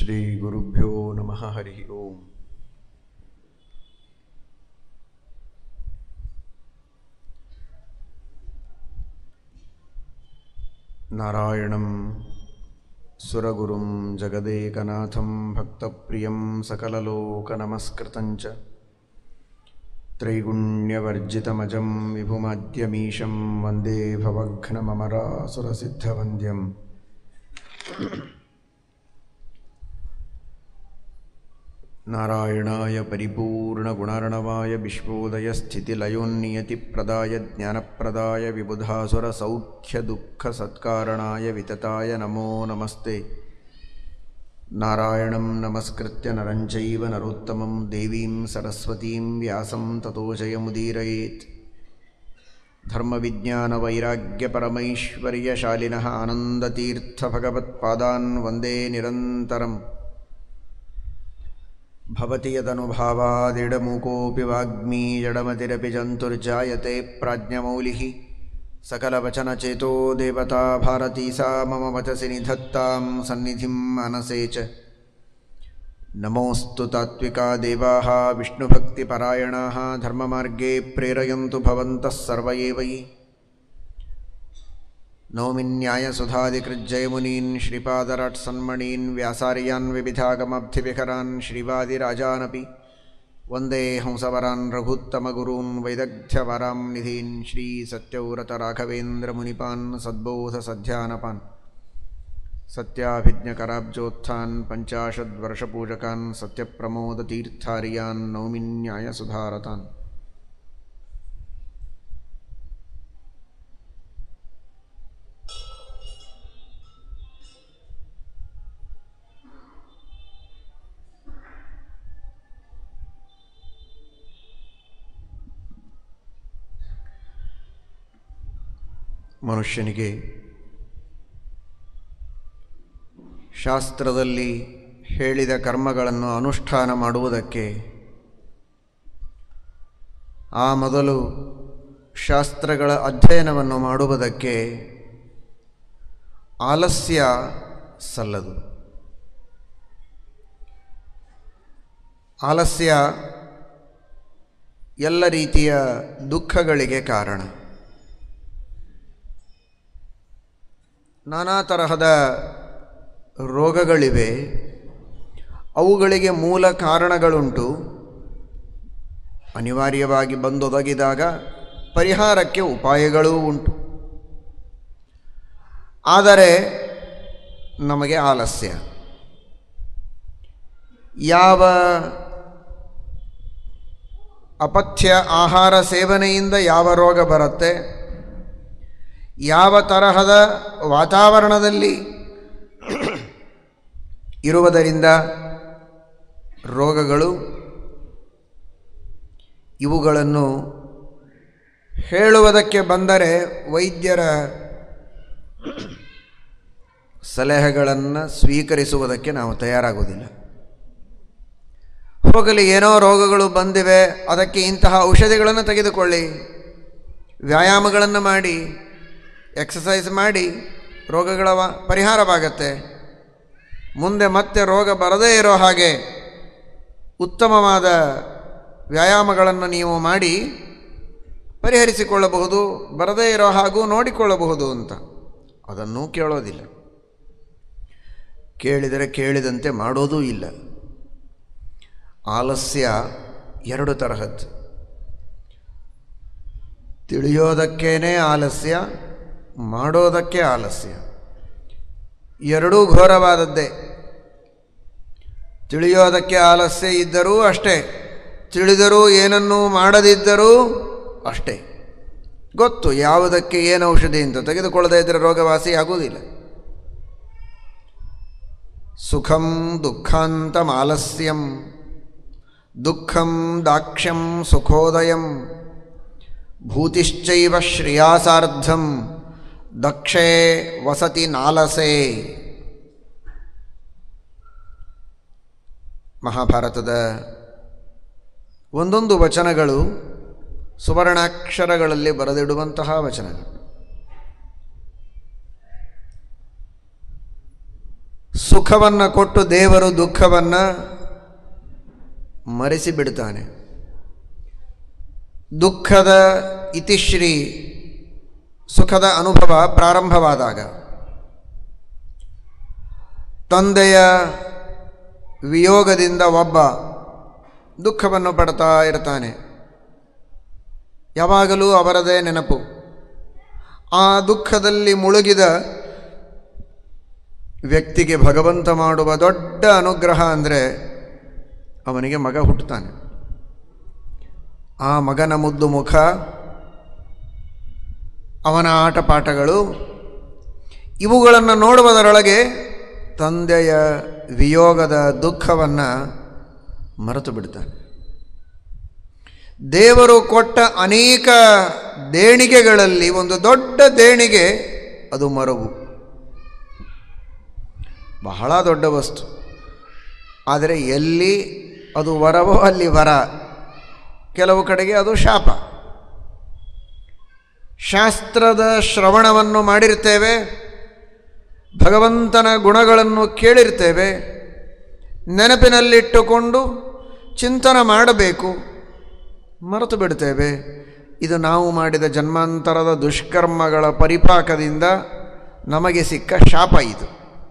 श्रीगुरुभ्यो नमः हरिः ओम् नारायणं सुरगुरुं जगदेकनाथं भक्तप्रियं सकललोकनमस्कृतं च त्रैगुण्यवर्जितमजं विभुमद्यमीशं वन्दे भवघ्नममरासुरसिद्धवन्द्यम् नारायणाय परिपूर्णगुणार्णवाय विश्वोदयस्थितिलयोन्नियतिप्रदाय ज्ञानप्रदाय विबुधासुरसौख्यदुःखसत्कारणाय वितताय नमो नमस्ते नारायणं नमस्कृत्य नरं चैव नरोत्तमं देवीं सरस्वतीं व्यासं ततो जयमुदीरयेत् धर्मविज्ञानवैराग्यपरमैश्वर्यशालिनः आनन्दतीर्थभगवत्पादान् वन्दे निरन्तरम् भवति यदनुभावादिडमूकोऽपि वाग्मी जडमतिरपि जन्तुर्जायते प्राज्ञमौलिः सकलवचनचेतो देवता भारती सा मम वचसि निधत्तां सन्निधिं मनसे च नमोऽस्तु तात्विका देवाः विष्णुभक्तिपरायणाः धर्ममार्गे प्रेरयन्तु भवन्तः सर्व एव हि नौमिन्यायसुधादिकृज्जयमुनीन् श्रीपादराट्सन्मणीन् व्यासार्यान् विविधागमब्धिविहरान् श्रीवादिराजानपि वन्दे हंसवरान् रघुत्तमगुरून् वैदग्ध्यवरां निधीन् श्रीसत्यव्रतराघवेन्द्रमुनिपान् सद्बोधसध्यानपान् सत्याभिज्ञकराब्जोत्थान् पञ्चाशद्वर्षपूजकान् सत्यप्रमोदतीर्थार्यान् नौमिन्यायसुधारतान् ಮನುಷ್ಯನಿಗೆ ಶಾಸ್ತ್ರದಲ್ಲಿ ಹೇಳಿದ ಕರ್ಮಗಳನ್ನು ಅನುಷ್ಠಾನ ಮಾಡುವುದಕ್ಕೆ ಆ ಮೊದಲು ಶಾಸ್ತ್ರಗಳ ಅಧ್ಯಯನವನ್ನು ಮಾಡುವುದಕ್ಕೆ ಆಲಸ್ಯ ಸಲ್ಲದು ಆಲಸ್ಯ ಎಲ್ಲ ರೀತಿಯ ದುಃಖಗಳಿಗೆ ಕಾರಣ ನಾನಾ ತರಹದ ರೋಗಗಳಿವೆ ಅವುಗಳಿಗೆ ಮೂಲ ಕಾರಣಗಳುಂಟು ಅನಿವಾರ್ಯವಾಗಿ ಬಂದೊದಗಿದಾಗ ಪರಿಹಾರಕ್ಕೆ ಉಪಾಯಗಳೂ ಉಂಟು ಆದರೆ ನಮಗೆ ಆಲಸ್ಯ ಯಾವ ಅಪಥ್ಯ ಆಹಾರ ಸೇವನೆಯಿಂದ ಯಾವ ರೋಗ ಬರುತ್ತೆ ಯಾವ ತರಹದ ವಾತಾವರಣದಲ್ಲಿ ಇರುವುದರಿಂದ ರೋಗಗಳು ಇವುಗಳನ್ನು ಹೇಳುವುದಕ್ಕೆ ಬಂದರೆ ವೈದ್ಯರ ಸಲಹೆಗಳನ್ನು ಸ್ವೀಕರಿಸುವುದಕ್ಕೆ ನಾವು ತಯಾರಾಗುವುದಿಲ್ಲ ಹೋಗಲಿ ಏನೋ ರೋಗಗಳು ಬಂದಿವೆ ಅದಕ್ಕೆ ಇಂತಹ ಔಷಧಿಗಳನ್ನು ತೆಗೆದುಕೊಳ್ಳಿ ವ್ಯಾಯಾಮಗಳನ್ನು ಮಾಡಿ ಎಕ್ಸಸೈಸ್ ಮಾಡಿ ರೋಗಗಳ ಪರಿಹಾರವಾಗತ್ತೆ ಮುಂದೆ ಮತ್ತೆ ರೋಗ ಬರದೇ ಇರೋ ಹಾಗೆ ಉತ್ತಮವಾದ ವ್ಯಾಯಾಮಗಳನ್ನು ನೀವು ಮಾಡಿ ಪರಿಹರಿಸಿಕೊಳ್ಳಬಹುದು ಬರದೇ ಇರೋ ಹಾಗೂ ನೋಡಿಕೊಳ್ಳಬಹುದು ಅಂತ ಅದನ್ನೂ ಕೇಳೋದಿಲ್ಲ ಕೇಳಿದರೆ ಕೇಳಿದಂತೆ ಮಾಡೋದೂ ಇಲ್ಲ ಆಲಸ್ಯ ಎರಡು ತರಹದ್ದು ತಿಳಿಯೋದಕ್ಕೇನೆ ಆಲಸ್ಯ ಮಾಡೋದಕ್ಕೆ ಆಲಸ್ಯ ಎರಡೂ ಘೋರವಾದದ್ದೇ ತಿಳಿಯೋದಕ್ಕೆ ಆಲಸ್ಯ ಇದ್ದರೂ ಅಷ್ಟೇ ತಿಳಿದರೂ ಏನನ್ನೂ ಮಾಡದಿದ್ದರೂ ಅಷ್ಟೇ ಗೊತ್ತು ಯಾವುದಕ್ಕೆ ಏನು ಔಷಧಿ ಅಂತ ತೆಗೆದುಕೊಳ್ಳದೇ ಇದ್ದರೆ ರೋಗವಾಸಿ ಆಗುವುದಿಲ್ಲ ಸುಖಂ ದುಃಖಾಂತಂ ಆಲಸ್ಯಂ ದುಃಖಂ ದಾಕ್ಷ್ಯಂ ಸುಖೋದಯಂ ಭೂತಿಶ್ಚೈವ ಶ್ರೇಯಾಸಾರ್ಧಂ ದಕ್ಷೇ ವಸತಿ ನಾಲಸೆ ಮಹಾಭಾರತದ ಒಂದೊಂದು ವಚನಗಳು ಸುವರ್ಣಾಕ್ಷರಗಳಲ್ಲಿ ಬರೆದಿಡುವಂತಹ ವಚನಗಳು ಸುಖವನ್ನು ಕೊಟ್ಟು ದೇವರು ದುಃಖವನ್ನು ಮರೆಸಿ ಬಿಡ್ತಾನೆ ದುಃಖದ ಇತಿಶ್ರೀ ಸುಖದ ಅನುಭವ ಪ್ರಾರಂಭವಾದಾಗ ತಂದೆಯ ವಿಯೋಗದಿಂದ ಒಬ್ಬ ದುಃಖವನ್ನು ಪಡ್ತಾ ಇರ್ತಾನೆ ಯಾವಾಗಲೂ ಅವರದೇ ನೆನಪು ಆ ದುಃಖದಲ್ಲಿ ಮುಳುಗಿದ ವ್ಯಕ್ತಿಗೆ ಭಗವಂತ ಮಾಡುವ ದೊಡ್ಡ ಅನುಗ್ರಹ ಅಂದರೆ ಅವನಿಗೆ ಮಗ ಹುಟ್ಟುತ್ತಾನೆ ಆ ಮಗನ ಮುದ್ದು ಮುಖ ಅವನ ಆಟಪಾಠಗಳು ಇವುಗಳನ್ನು ನೋಡುವುದರೊಳಗೆ ತಂದೆಯ ವಿಯೋಗದ ದುಃಖವನ್ನು ಮರೆತು ಬಿಡ್ತಾನೆ ದೇವರು ಕೊಟ್ಟ ಅನೇಕ ದೇಣಿಗೆಗಳಲ್ಲಿ ಒಂದು ದೊಡ್ಡ ದೇಣಿಗೆ ಅದು ಮರವು ಬಹಳ ದೊಡ್ಡ ವಸ್ತು ಆದರೆ ಎಲ್ಲಿ ಅದು ವರವೋ ಅಲ್ಲಿ ವರ ಕೆಲವು ಕಡೆಗೆ ಅದು ಶಾಪ ಶಾಸ್ತ್ರದ ಶ್ರವಣವನ್ನು ಮಾಡಿರ್ತೇವೆ ಭಗವಂತನ ಗುಣಗಳನ್ನು ಕೇಳಿರ್ತೇವೆ ನೆನಪಿನಲ್ಲಿಟ್ಟುಕೊಂಡು ಚಿಂತನೆ ಮಾಡಬೇಕು ಮರೆತು ಬಿಡ್ತೇವೆ ಇದು ನಾವು ಮಾಡಿದ ಜನ್ಮಾಂತರದ ದುಷ್ಕರ್ಮಗಳ ಪರಿಪಾಕದಿಂದ ನಮಗೆ ಸಿಕ್ಕ ಶಾಪ ಇದು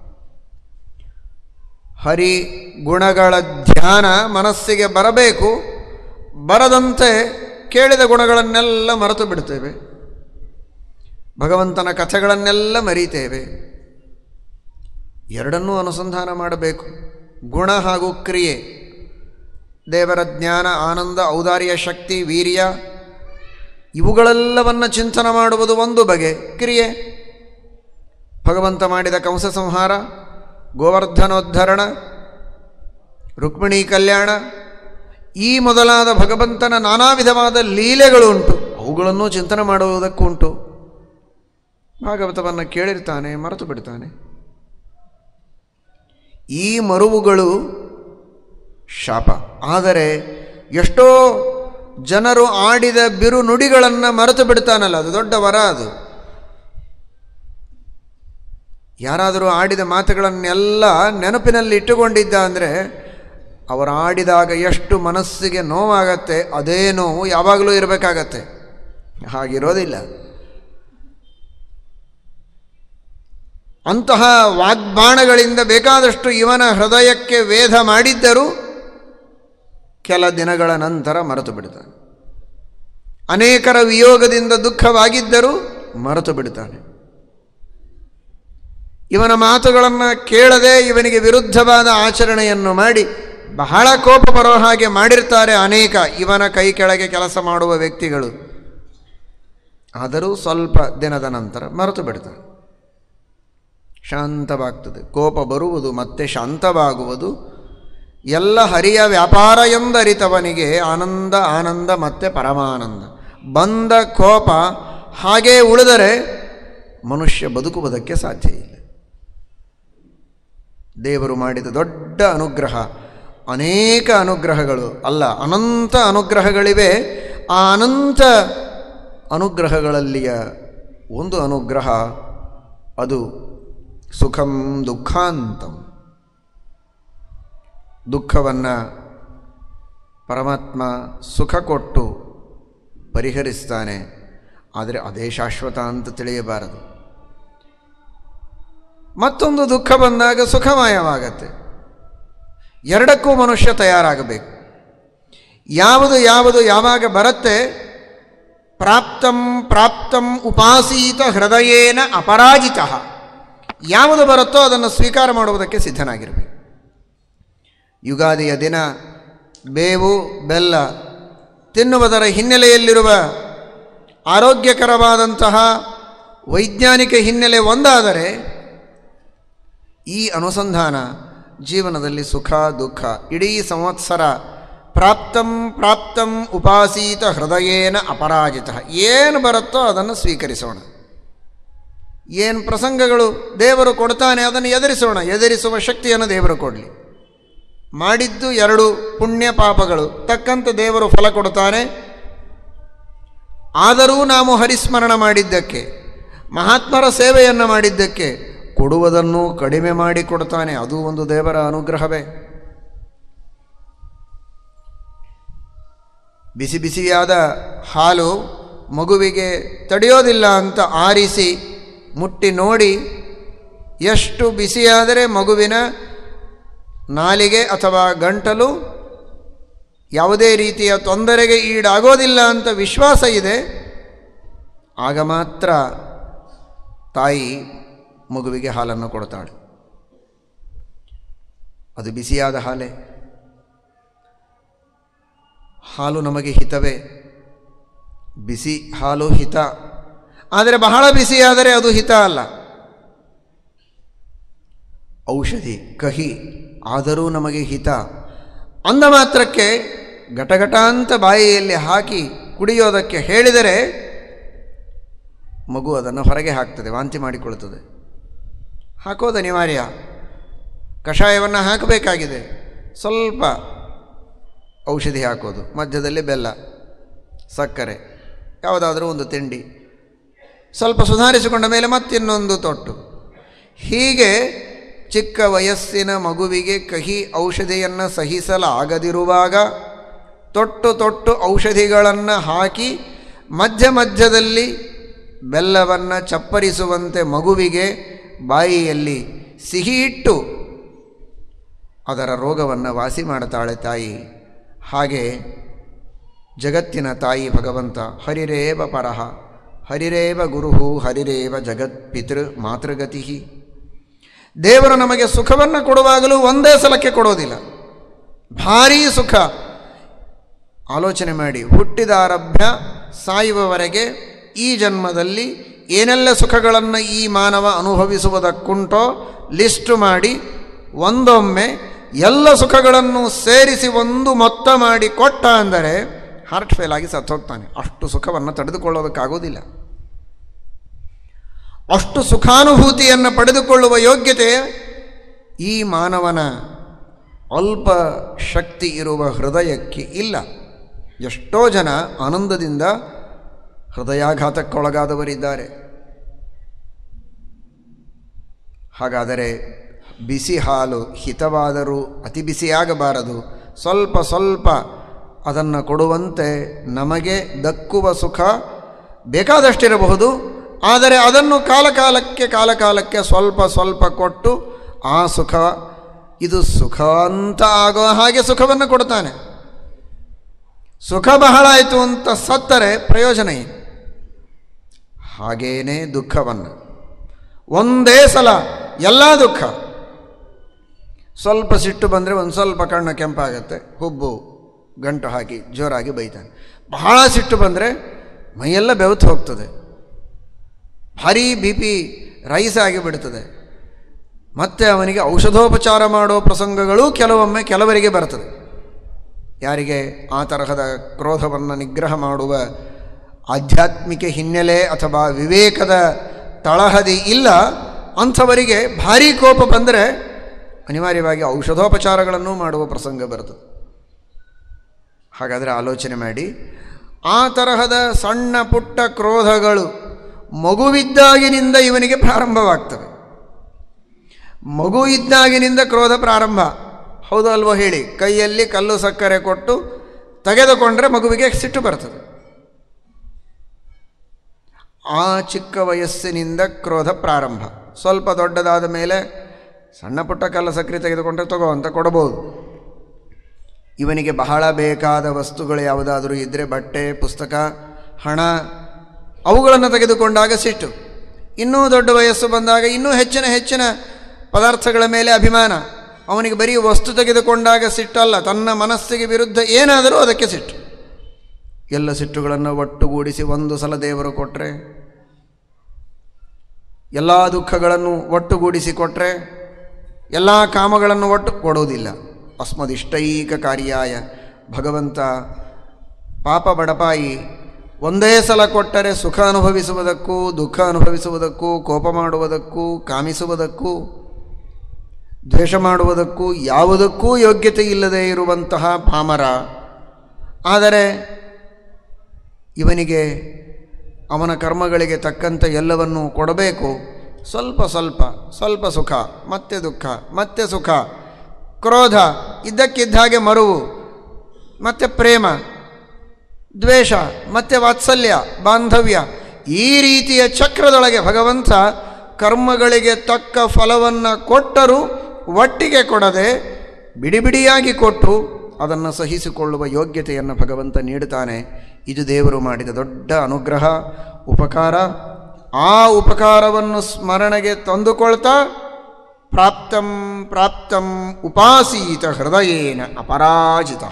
ಹರಿ ಗುಣಗಳ ಧ್ಯಾನ ಮನಸ್ಸಿಗೆ ಬರಬೇಕು ಬರದಂತೆ ಕೇಳಿದ ಗುಣಗಳನ್ನೆಲ್ಲ ಮರೆತು ಬಿಡ್ತೇವೆ ಭಗವಂತನ ಕಥೆಗಳನ್ನೆಲ್ಲ ಮರೀತೇವೆ ಎರಡನ್ನೂ ಅನುಸಂಧಾನ ಮಾಡಬೇಕು ಗುಣ ಹಾಗೂ ಕ್ರಿಯೆ ದೇವರ ಜ್ಞಾನ ಆನಂದ ಔದಾರ್ಯ ಶಕ್ತಿ ವೀರ್ಯ ಇವುಗಳೆಲ್ಲವನ್ನು ಚಿಂತನೆ ಮಾಡುವುದು ಒಂದು ಬಗೆ ಕ್ರಿಯೆ ಭಗವಂತ ಮಾಡಿದ ಕಂಸ ಸಂಹಾರ ಗೋವರ್ಧನೋದ್ಧರಣ ರುಕ್ಮಿಣಿ ಕಲ್ಯಾಣ ಈ ಮೊದಲಾದ ಭಗವಂತನ ನಾನಾ ವಿಧವಾದ ಲೀಲೆಗಳು ಉಂಟು ಅವುಗಳನ್ನು ಚಿಂತನೆ ಮಾಡುವುದಕ್ಕುಂಟು ಭಾಗವತವನ್ನು ಕೇಳಿರ್ತಾನೆ ಮರೆತು ಬಿಡ್ತಾನೆ ಈ ಮರುವುಗಳು ಶಾಪ ಆದರೆ ಎಷ್ಟೋ ಜನರು ಆಡಿದ ಬಿರು ನುಡಿಗಳನ್ನು ಮರೆತು ಬಿಡ್ತಾನಲ್ಲ ಅದು ದೊಡ್ಡ ವರ ಅದು ಯಾರಾದರೂ ಆಡಿದ ಮಾತುಗಳನ್ನೆಲ್ಲ ನೆನಪಿನಲ್ಲಿ ಇಟ್ಟುಕೊಂಡಿದ್ದ ಅಂದರೆ ಅವರು ಆಡಿದಾಗ ಎಷ್ಟು ಮನಸ್ಸಿಗೆ ನೋವಾಗತ್ತೆ ಅದೇ ನೋವು ಯಾವಾಗಲೂ ಇರಬೇಕಾಗತ್ತೆ ಹಾಗಿರೋದಿಲ್ಲ ಅಂತಹ ವಾಗ್ಬಾಣಗಳಿಂದ ಬೇಕಾದಷ್ಟು ಇವನ ಹೃದಯಕ್ಕೆ ವೇದ ಮಾಡಿದ್ದರೂ ಕೆಲ ದಿನಗಳ ನಂತರ ಮರೆತು ಬಿಡ್ತಾನೆ ಅನೇಕರ ವಿಯೋಗದಿಂದ ದುಃಖವಾಗಿದ್ದರೂ ಮರೆತು ಬಿಡ್ತಾನೆ ಇವನ ಮಾತುಗಳನ್ನು ಕೇಳದೆ ಇವನಿಗೆ ವಿರುದ್ಧವಾದ ಆಚರಣೆಯನ್ನು ಮಾಡಿ ಬಹಳ ಕೋಪ ಬರೋ ಹಾಗೆ ಮಾಡಿರ್ತಾರೆ ಅನೇಕ ಇವನ ಕೈ ಕೆಳಗೆ ಕೆಲಸ ಮಾಡುವ ವ್ಯಕ್ತಿಗಳು ಆದರೂ ಸ್ವಲ್ಪ ದಿನದ ನಂತರ ಮರೆತು ಬಿಡ್ತಾನೆ ಶಾಂತವಾಗ್ತದೆ ಕೋಪ ಬರುವುದು ಮತ್ತೆ ಶಾಂತವಾಗುವುದು ಎಲ್ಲ ಹರಿಯ ವ್ಯಾಪಾರ ಎಂದರಿತವನಿಗೆ ಆನಂದ ಆನಂದ ಮತ್ತೆ ಪರಮಾನಂದ ಬಂದ ಕೋಪ ಹಾಗೇ ಉಳಿದರೆ ಮನುಷ್ಯ ಬದುಕುವುದಕ್ಕೆ ಸಾಧ್ಯ ಇಲ್ಲ ದೇವರು ಮಾಡಿದ ದೊಡ್ಡ ಅನುಗ್ರಹ ಅನೇಕ ಅನುಗ್ರಹಗಳು ಅಲ್ಲ ಅನಂತ ಅನುಗ್ರಹಗಳಿವೆ ಆ ಅನಂತ ಅನುಗ್ರಹಗಳಲ್ಲಿಯ ಒಂದು ಅನುಗ್ರಹ ಅದು ಸುಖಂ ದುಃಖಾಂತಂ ದುಃಖವನ್ನು ಪರಮಾತ್ಮ ಸುಖ ಕೊಟ್ಟು ಪರಿಹರಿಸ್ತಾನೆ ಆದರೆ ಅದೇ ಶಾಶ್ವತ ಅಂತ ತಿಳಿಯಬಾರದು ಮತ್ತೊಂದು ದುಃಖ ಬಂದಾಗ ಸುಖಮಯವಾಗತ್ತೆ ಎರಡಕ್ಕೂ ಮನುಷ್ಯ ತಯಾರಾಗಬೇಕು ಯಾವುದು ಯಾವುದು ಯಾವಾಗ ಬರುತ್ತೆ ಪ್ರಾಪ್ತಂ ಪ್ರಾಪ್ತಂ ಉಪಾಸೀತ ಹೃದಯೇನ ಅಪರಾಜಿತ ಯಾವುದು ಬರುತ್ತೋ ಅದನ್ನು ಸ್ವೀಕಾರ ಮಾಡುವುದಕ್ಕೆ ಸಿದ್ಧನಾಗಿರಬೇಕು ಯುಗಾದಿಯ ದಿನ ಬೇವು ಬೆಲ್ಲ ತಿನ್ನುವುದರ ಹಿನ್ನೆಲೆಯಲ್ಲಿರುವ ಆರೋಗ್ಯಕರವಾದಂತಹ ವೈಜ್ಞಾನಿಕ ಹಿನ್ನೆಲೆ ಒಂದಾದರೆ ಈ ಅನುಸಂಧಾನ ಜೀವನದಲ್ಲಿ ಸುಖ ದುಃಖ ಇಡೀ ಸಂವತ್ಸರ ಪ್ರಾಪ್ತಂ ಪ್ರಾಪ್ತಂ ಉಪಾಸೀತ ಹೃದಯೇನ ಅಪರಾಜಿತ ಏನು ಬರುತ್ತೋ ಅದನ್ನು ಸ್ವೀಕರಿಸೋಣ ಏನು ಪ್ರಸಂಗಗಳು ದೇವರು ಕೊಡ್ತಾನೆ ಅದನ್ನು ಎದುರಿಸೋಣ ಎದುರಿಸುವ ಶಕ್ತಿಯನ್ನು ದೇವರು ಕೊಡಲಿ ಮಾಡಿದ್ದು ಎರಡು ಪುಣ್ಯ ಪಾಪಗಳು ತಕ್ಕಂತೆ ದೇವರು ಫಲ ಕೊಡ್ತಾನೆ ಆದರೂ ನಾವು ಹರಿಸ್ಮರಣ ಮಾಡಿದ್ದಕ್ಕೆ ಮಹಾತ್ಮರ ಸೇವೆಯನ್ನು ಮಾಡಿದ್ದಕ್ಕೆ ಕೊಡುವುದನ್ನು ಕಡಿಮೆ ಮಾಡಿ ಕೊಡ್ತಾನೆ ಅದು ಒಂದು ದೇವರ ಅನುಗ್ರಹವೇ ಬಿಸಿ ಬಿಸಿಯಾದ ಹಾಲು ಮಗುವಿಗೆ ತಡೆಯೋದಿಲ್ಲ ಅಂತ ಆರಿಸಿ ಮುಟ್ಟಿ ನೋಡಿ ಎಷ್ಟು ಬಿಸಿಯಾದರೆ ಮಗುವಿನ ನಾಲಿಗೆ ಅಥವಾ ಗಂಟಲು ಯಾವುದೇ ರೀತಿಯ ತೊಂದರೆಗೆ ಈಡಾಗೋದಿಲ್ಲ ಅಂತ ವಿಶ್ವಾಸ ಇದೆ ಆಗ ಮಾತ್ರ ತಾಯಿ ಮಗುವಿಗೆ ಹಾಲನ್ನು ಕೊಡ್ತಾಳೆ ಅದು ಬಿಸಿಯಾದ ಹಾಲೆ ಹಾಲು ನಮಗೆ ಹಿತವೇ ಬಿಸಿ ಹಾಲು ಹಿತ ಆದರೆ ಬಹಳ ಬಿಸಿಯಾದರೆ ಅದು ಹಿತ ಅಲ್ಲ ಔಷಧಿ ಕಹಿ ಆದರೂ ನಮಗೆ ಹಿತ ಅಂದ ಮಾತ್ರಕ್ಕೆ ಘಟಘಟ ಅಂತ ಬಾಯಿಯಲ್ಲಿ ಹಾಕಿ ಕುಡಿಯೋದಕ್ಕೆ ಹೇಳಿದರೆ ಮಗು ಅದನ್ನು ಹೊರಗೆ ಹಾಕ್ತದೆ ವಾಂತಿ ಮಾಡಿಕೊಳ್ಳುತ್ತದೆ ಹಾಕೋದು ಅನಿವಾರ್ಯ ಕಷಾಯವನ್ನು ಹಾಕಬೇಕಾಗಿದೆ ಸ್ವಲ್ಪ ಔಷಧಿ ಹಾಕೋದು ಮಧ್ಯದಲ್ಲಿ ಬೆಲ್ಲ ಸಕ್ಕರೆ ಯಾವುದಾದ್ರೂ ಒಂದು ತಿಂಡಿ ಸ್ವಲ್ಪ ಸುಧಾರಿಸಿಕೊಂಡ ಮೇಲೆ ಮತ್ತಿನ್ನೊಂದು ತೊಟ್ಟು ಹೀಗೆ ಚಿಕ್ಕ ವಯಸ್ಸಿನ ಮಗುವಿಗೆ ಕಹಿ ಔಷಧಿಯನ್ನು ಸಹಿಸಲಾಗದಿರುವಾಗ ತೊಟ್ಟು ತೊಟ್ಟು ಔಷಧಿಗಳನ್ನು ಹಾಕಿ ಮಧ್ಯ ಮಧ್ಯದಲ್ಲಿ ಬೆಲ್ಲವನ್ನು ಚಪ್ಪರಿಸುವಂತೆ ಮಗುವಿಗೆ ಬಾಯಿಯಲ್ಲಿ ಸಿಹಿ ಇಟ್ಟು ಅದರ ರೋಗವನ್ನು ವಾಸಿ ಮಾಡ್ತಾಳೆ ತಾಯಿ ಹಾಗೆ ಜಗತ್ತಿನ ತಾಯಿ ಭಗವಂತ ಹರಿರೇವ ಪರಹ ಹರಿರೇವ ಗುರುಹು ಹರಿರೇವ ಜಗತ್ ಪಿತೃ ಮಾತೃಗತಿ ದೇವರು ನಮಗೆ ಸುಖವನ್ನು ಕೊಡುವಾಗಲೂ ಒಂದೇ ಸಲಕ್ಕೆ ಕೊಡೋದಿಲ್ಲ ಭಾರೀ ಸುಖ ಆಲೋಚನೆ ಮಾಡಿ ಹುಟ್ಟಿದಾರಭ್ಯ ಸಾಯುವವರೆಗೆ ಈ ಜನ್ಮದಲ್ಲಿ ಏನೆಲ್ಲ ಸುಖಗಳನ್ನು ಈ ಮಾನವ ಅನುಭವಿಸುವುದಕ್ಕುಂಟೋ ಲಿಸ್ಟು ಮಾಡಿ ಒಂದೊಮ್ಮೆ ಎಲ್ಲ ಸುಖಗಳನ್ನು ಸೇರಿಸಿ ಒಂದು ಮೊತ್ತ ಮಾಡಿ ಕೊಟ್ಟ ಅಂದರೆ ಹಾರ್ಟ್ ಫೇಲ್ ಆಗಿ ಸತ್ತೋಗ್ತಾನೆ ಅಷ್ಟು ಸುಖವನ್ನು ತಡೆದುಕೊಳ್ಳೋದಕ್ಕಾಗೋದಿಲ್ಲ ಅಷ್ಟು ಸುಖಾನುಭೂತಿಯನ್ನು ಪಡೆದುಕೊಳ್ಳುವ ಯೋಗ್ಯತೆ ಈ ಮಾನವನ ಅಲ್ಪ ಶಕ್ತಿ ಇರುವ ಹೃದಯಕ್ಕೆ ಇಲ್ಲ ಎಷ್ಟೋ ಜನ ಆನಂದದಿಂದ ಹೃದಯಾಘಾತಕ್ಕೊಳಗಾದವರಿದ್ದಾರೆ ಹಾಗಾದರೆ ಬಿಸಿ ಹಾಲು ಹಿತವಾದರೂ ಅತಿ ಬಿಸಿಯಾಗಬಾರದು ಸ್ವಲ್ಪ ಸ್ವಲ್ಪ ಅದನ್ನು ಕೊಡುವಂತೆ ನಮಗೆ ದಕ್ಕುವ ಸುಖ ಬೇಕಾದಷ್ಟಿರಬಹುದು ಆದರೆ ಅದನ್ನು ಕಾಲಕಾಲಕ್ಕೆ ಕಾಲಕಾಲಕ್ಕೆ ಸ್ವಲ್ಪ ಸ್ವಲ್ಪ ಕೊಟ್ಟು ಆ ಸುಖ ಇದು ಸುಖ ಅಂತ ಆಗೋ ಹಾಗೆ ಸುಖವನ್ನು ಕೊಡ್ತಾನೆ ಸುಖ ಬಹಳ ಆಯಿತು ಅಂತ ಸತ್ತರೆ ಪ್ರಯೋಜನ ಏನು ಹಾಗೇನೇ ದುಃಖವನ್ನು ಒಂದೇ ಸಲ ಎಲ್ಲ ದುಃಖ ಸ್ವಲ್ಪ ಸಿಟ್ಟು ಬಂದರೆ ಒಂದು ಸ್ವಲ್ಪ ಕಣ್ಣು ಕೆಂಪಾಗತ್ತೆ ಹುಬ್ಬು ಗಂಟು ಹಾಕಿ ಜೋರಾಗಿ ಬೈತಾನೆ ಬಹಳ ಸಿಟ್ಟು ಬಂದರೆ ಮೈಯೆಲ್ಲ ಬೆವತ್ತು ಹೋಗ್ತದೆ ಭಾರೀ ಬಿ ಪಿ ರೈಸ್ ಆಗಿಬಿಡ್ತದೆ ಮತ್ತೆ ಅವನಿಗೆ ಔಷಧೋಪಚಾರ ಮಾಡೋ ಪ್ರಸಂಗಗಳು ಕೆಲವೊಮ್ಮೆ ಕೆಲವರಿಗೆ ಬರ್ತದೆ ಯಾರಿಗೆ ಆ ತರಹದ ಕ್ರೋಧವನ್ನು ನಿಗ್ರಹ ಮಾಡುವ ಆಧ್ಯಾತ್ಮಿಕ ಹಿನ್ನೆಲೆ ಅಥವಾ ವಿವೇಕದ ತಳಹದಿ ಇಲ್ಲ ಅಂಥವರಿಗೆ ಭಾರೀ ಕೋಪ ಬಂದರೆ ಅನಿವಾರ್ಯವಾಗಿ ಔಷಧೋಪಚಾರಗಳನ್ನು ಮಾಡುವ ಪ್ರಸಂಗ ಬರ್ತದೆ ಹಾಗಾದರೆ ಆಲೋಚನೆ ಮಾಡಿ ಆ ತರಹದ ಸಣ್ಣ ಪುಟ್ಟ ಕ್ರೋಧಗಳು ಮಗುವಿದ್ದಾಗಿನಿಂದ ಇವನಿಗೆ ಪ್ರಾರಂಭವಾಗ್ತವೆ ಮಗು ಇದ್ದಾಗಿನಿಂದ ಕ್ರೋಧ ಪ್ರಾರಂಭ ಹೌದು ಅಲ್ವೋ ಹೇಳಿ ಕೈಯಲ್ಲಿ ಕಲ್ಲು ಸಕ್ಕರೆ ಕೊಟ್ಟು ತೆಗೆದುಕೊಂಡ್ರೆ ಮಗುವಿಗೆ ಸಿಟ್ಟು ಬರ್ತದೆ ಆ ಚಿಕ್ಕ ವಯಸ್ಸಿನಿಂದ ಕ್ರೋಧ ಪ್ರಾರಂಭ ಸ್ವಲ್ಪ ದೊಡ್ಡದಾದ ಮೇಲೆ ಸಣ್ಣ ಪುಟ್ಟ ಕಲ್ಲು ಸಕ್ಕರೆ ತೆಗೆದುಕೊಂಡ್ರೆ ತಗೋ ಅಂತ ಕೊಡಬಹುದು ಇವನಿಗೆ ಬಹಳ ಬೇಕಾದ ವಸ್ತುಗಳು ಯಾವುದಾದರೂ ಇದ್ದರೆ ಬಟ್ಟೆ ಪುಸ್ತಕ ಹಣ ಅವುಗಳನ್ನು ತೆಗೆದುಕೊಂಡಾಗ ಸಿಟ್ಟು ಇನ್ನೂ ದೊಡ್ಡ ವಯಸ್ಸು ಬಂದಾಗ ಇನ್ನೂ ಹೆಚ್ಚಿನ ಹೆಚ್ಚಿನ ಪದಾರ್ಥಗಳ ಮೇಲೆ ಅಭಿಮಾನ ಅವನಿಗೆ ಬರೀ ವಸ್ತು ತೆಗೆದುಕೊಂಡಾಗ ಸಿಟ್ಟಲ್ಲ ತನ್ನ ಮನಸ್ಸಿಗೆ ವಿರುದ್ಧ ಏನಾದರೂ ಅದಕ್ಕೆ ಸಿಟ್ಟು ಎಲ್ಲ ಸಿಟ್ಟುಗಳನ್ನು ಒಟ್ಟುಗೂಡಿಸಿ ಒಂದು ಸಲ ದೇವರು ಕೊಟ್ಟರೆ ಎಲ್ಲ ದುಃಖಗಳನ್ನು ಒಟ್ಟುಗೂಡಿಸಿ ಕೊಟ್ಟರೆ ಎಲ್ಲ ಕಾಮಗಳನ್ನು ಒಟ್ಟು ಕೊಡುವುದಿಲ್ಲ ಅಸ್ಮದಿಷ್ಟೈಕ ಕಾರ್ಯಾಯ ಭಗವಂತ ಪಾಪ ಬಡಪಾಯಿ ಒಂದೇ ಸಲ ಕೊಟ್ಟರೆ ಸುಖ ಅನುಭವಿಸುವುದಕ್ಕೂ ದುಃಖ ಅನುಭವಿಸುವುದಕ್ಕೂ ಕೋಪ ಮಾಡುವುದಕ್ಕೂ ಕಾಮಿಸುವುದಕ್ಕೂ ದ್ವೇಷ ಮಾಡುವುದಕ್ಕೂ ಯಾವುದಕ್ಕೂ ಯೋಗ್ಯತೆ ಇಲ್ಲದೆ ಇರುವಂತಹ ಪಾಮರ ಆದರೆ ಇವನಿಗೆ ಅವನ ಕರ್ಮಗಳಿಗೆ ತಕ್ಕಂತೆ ಎಲ್ಲವನ್ನೂ ಕೊಡಬೇಕು ಸ್ವಲ್ಪ ಸ್ವಲ್ಪ ಸ್ವಲ್ಪ ಸುಖ ಮತ್ತೆ ದುಃಖ ಮತ್ತೆ ಸುಖ ಕ್ರೋಧ ಇದ್ದಕ್ಕಿದ್ದ ಹಾಗೆ ಮರುವು ಮತ್ತೆ ಪ್ರೇಮ ದ್ವೇಷ ಮತ್ತೆ ವಾತ್ಸಲ್ಯ ಬಾಂಧವ್ಯ ಈ ರೀತಿಯ ಚಕ್ರದೊಳಗೆ ಭಗವಂತ ಕರ್ಮಗಳಿಗೆ ತಕ್ಕ ಫಲವನ್ನು ಕೊಟ್ಟರೂ ಒಟ್ಟಿಗೆ ಕೊಡದೆ ಬಿಡಿ ಬಿಡಿಯಾಗಿ ಕೊಟ್ಟು ಅದನ್ನು ಸಹಿಸಿಕೊಳ್ಳುವ ಯೋಗ್ಯತೆಯನ್ನು ಭಗವಂತ ನೀಡುತ್ತಾನೆ ಇದು ದೇವರು ಮಾಡಿದ ದೊಡ್ಡ ಅನುಗ್ರಹ ಉಪಕಾರ ಆ ಉಪಕಾರವನ್ನು ಸ್ಮರಣೆಗೆ ತಂದುಕೊಳ್ತಾ ಪ್ರಾಪ್ತಂ ಪ್ರಾಪ್ತಂ ಉಪಾಸೀತ ಹೃದಯೇನ ಅಪರಾಜಿತ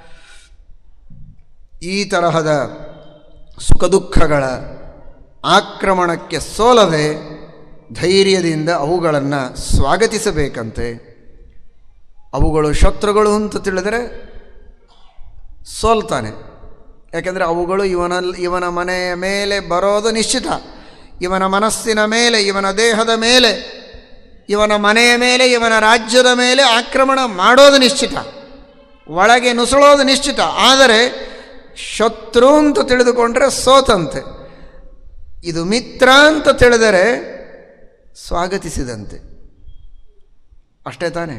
ಈ ತರಹದ ಸುಖ ದುಃಖಗಳ ಆಕ್ರಮಣಕ್ಕೆ ಸೋಲದೆ ಧೈರ್ಯದಿಂದ ಅವುಗಳನ್ನು ಸ್ವಾಗತಿಸಬೇಕಂತೆ ಅವುಗಳು ಶತ್ರುಗಳು ಅಂತ ತಿಳಿದರೆ ಸೋಲ್ತಾನೆ ಯಾಕೆಂದರೆ ಅವುಗಳು ಇವನಲ್ಲಿ ಇವನ ಮನೆಯ ಮೇಲೆ ಬರೋದು ನಿಶ್ಚಿತ ಇವನ ಮನಸ್ಸಿನ ಮೇಲೆ ಇವನ ದೇಹದ ಮೇಲೆ ಇವನ ಮನೆಯ ಮೇಲೆ ಇವನ ರಾಜ್ಯದ ಮೇಲೆ ಆಕ್ರಮಣ ಮಾಡೋದು ನಿಶ್ಚಿತ ಒಳಗೆ ನುಸುಳೋದು ನಿಶ್ಚಿತ ಆದರೆ ಶತ್ರು ಅಂತ ತಿಳಿದುಕೊಂಡ್ರೆ ಸೋತಂತೆ ಇದು ಮಿತ್ರ ಅಂತ ತಿಳಿದರೆ ಸ್ವಾಗತಿಸಿದಂತೆ ಅಷ್ಟೇ ತಾನೆ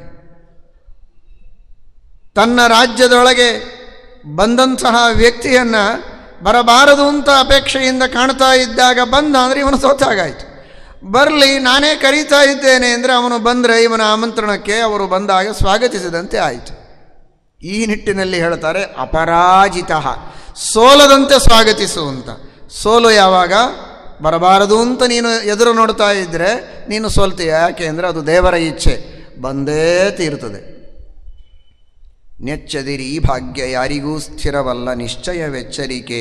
ತನ್ನ ರಾಜ್ಯದೊಳಗೆ ಬಂದಂತಹ ವ್ಯಕ್ತಿಯನ್ನು ಬರಬಾರದು ಅಂತ ಅಪೇಕ್ಷೆಯಿಂದ ಕಾಣ್ತಾ ಇದ್ದಾಗ ಬಂದ ಅಂದರೆ ಇವನು ಸೋತಾಗಾಯಿತು ಬರಲಿ ನಾನೇ ಕರೀತಾ ಇದ್ದೇನೆ ಅಂದರೆ ಅವನು ಬಂದರೆ ಇವನ ಆಮಂತ್ರಣಕ್ಕೆ ಅವರು ಬಂದಾಗ ಸ್ವಾಗತಿಸಿದಂತೆ ಆಯಿತು ಈ ನಿಟ್ಟಿನಲ್ಲಿ ಹೇಳ್ತಾರೆ ಅಪರಾಜಿತ ಸೋಲದಂತೆ ಸ್ವಾಗತಿಸು ಅಂತ ಸೋಲು ಯಾವಾಗ ಬರಬಾರದು ಅಂತ ನೀನು ಎದುರು ನೋಡ್ತಾ ಇದ್ದರೆ ನೀನು ಸೋಲ್ತೀಯ ಯಾಕೆ ಅಂದರೆ ಅದು ದೇವರ ಇಚ್ಛೆ ಬಂದೇ ತೀರುತ್ತದೆ ನೆಚ್ಚದಿರಿ ಈ ಭಾಗ್ಯ ಯಾರಿಗೂ ಸ್ಥಿರವಲ್ಲ ನಿಶ್ಚಯವೆಚ್ಚರಿಕೆ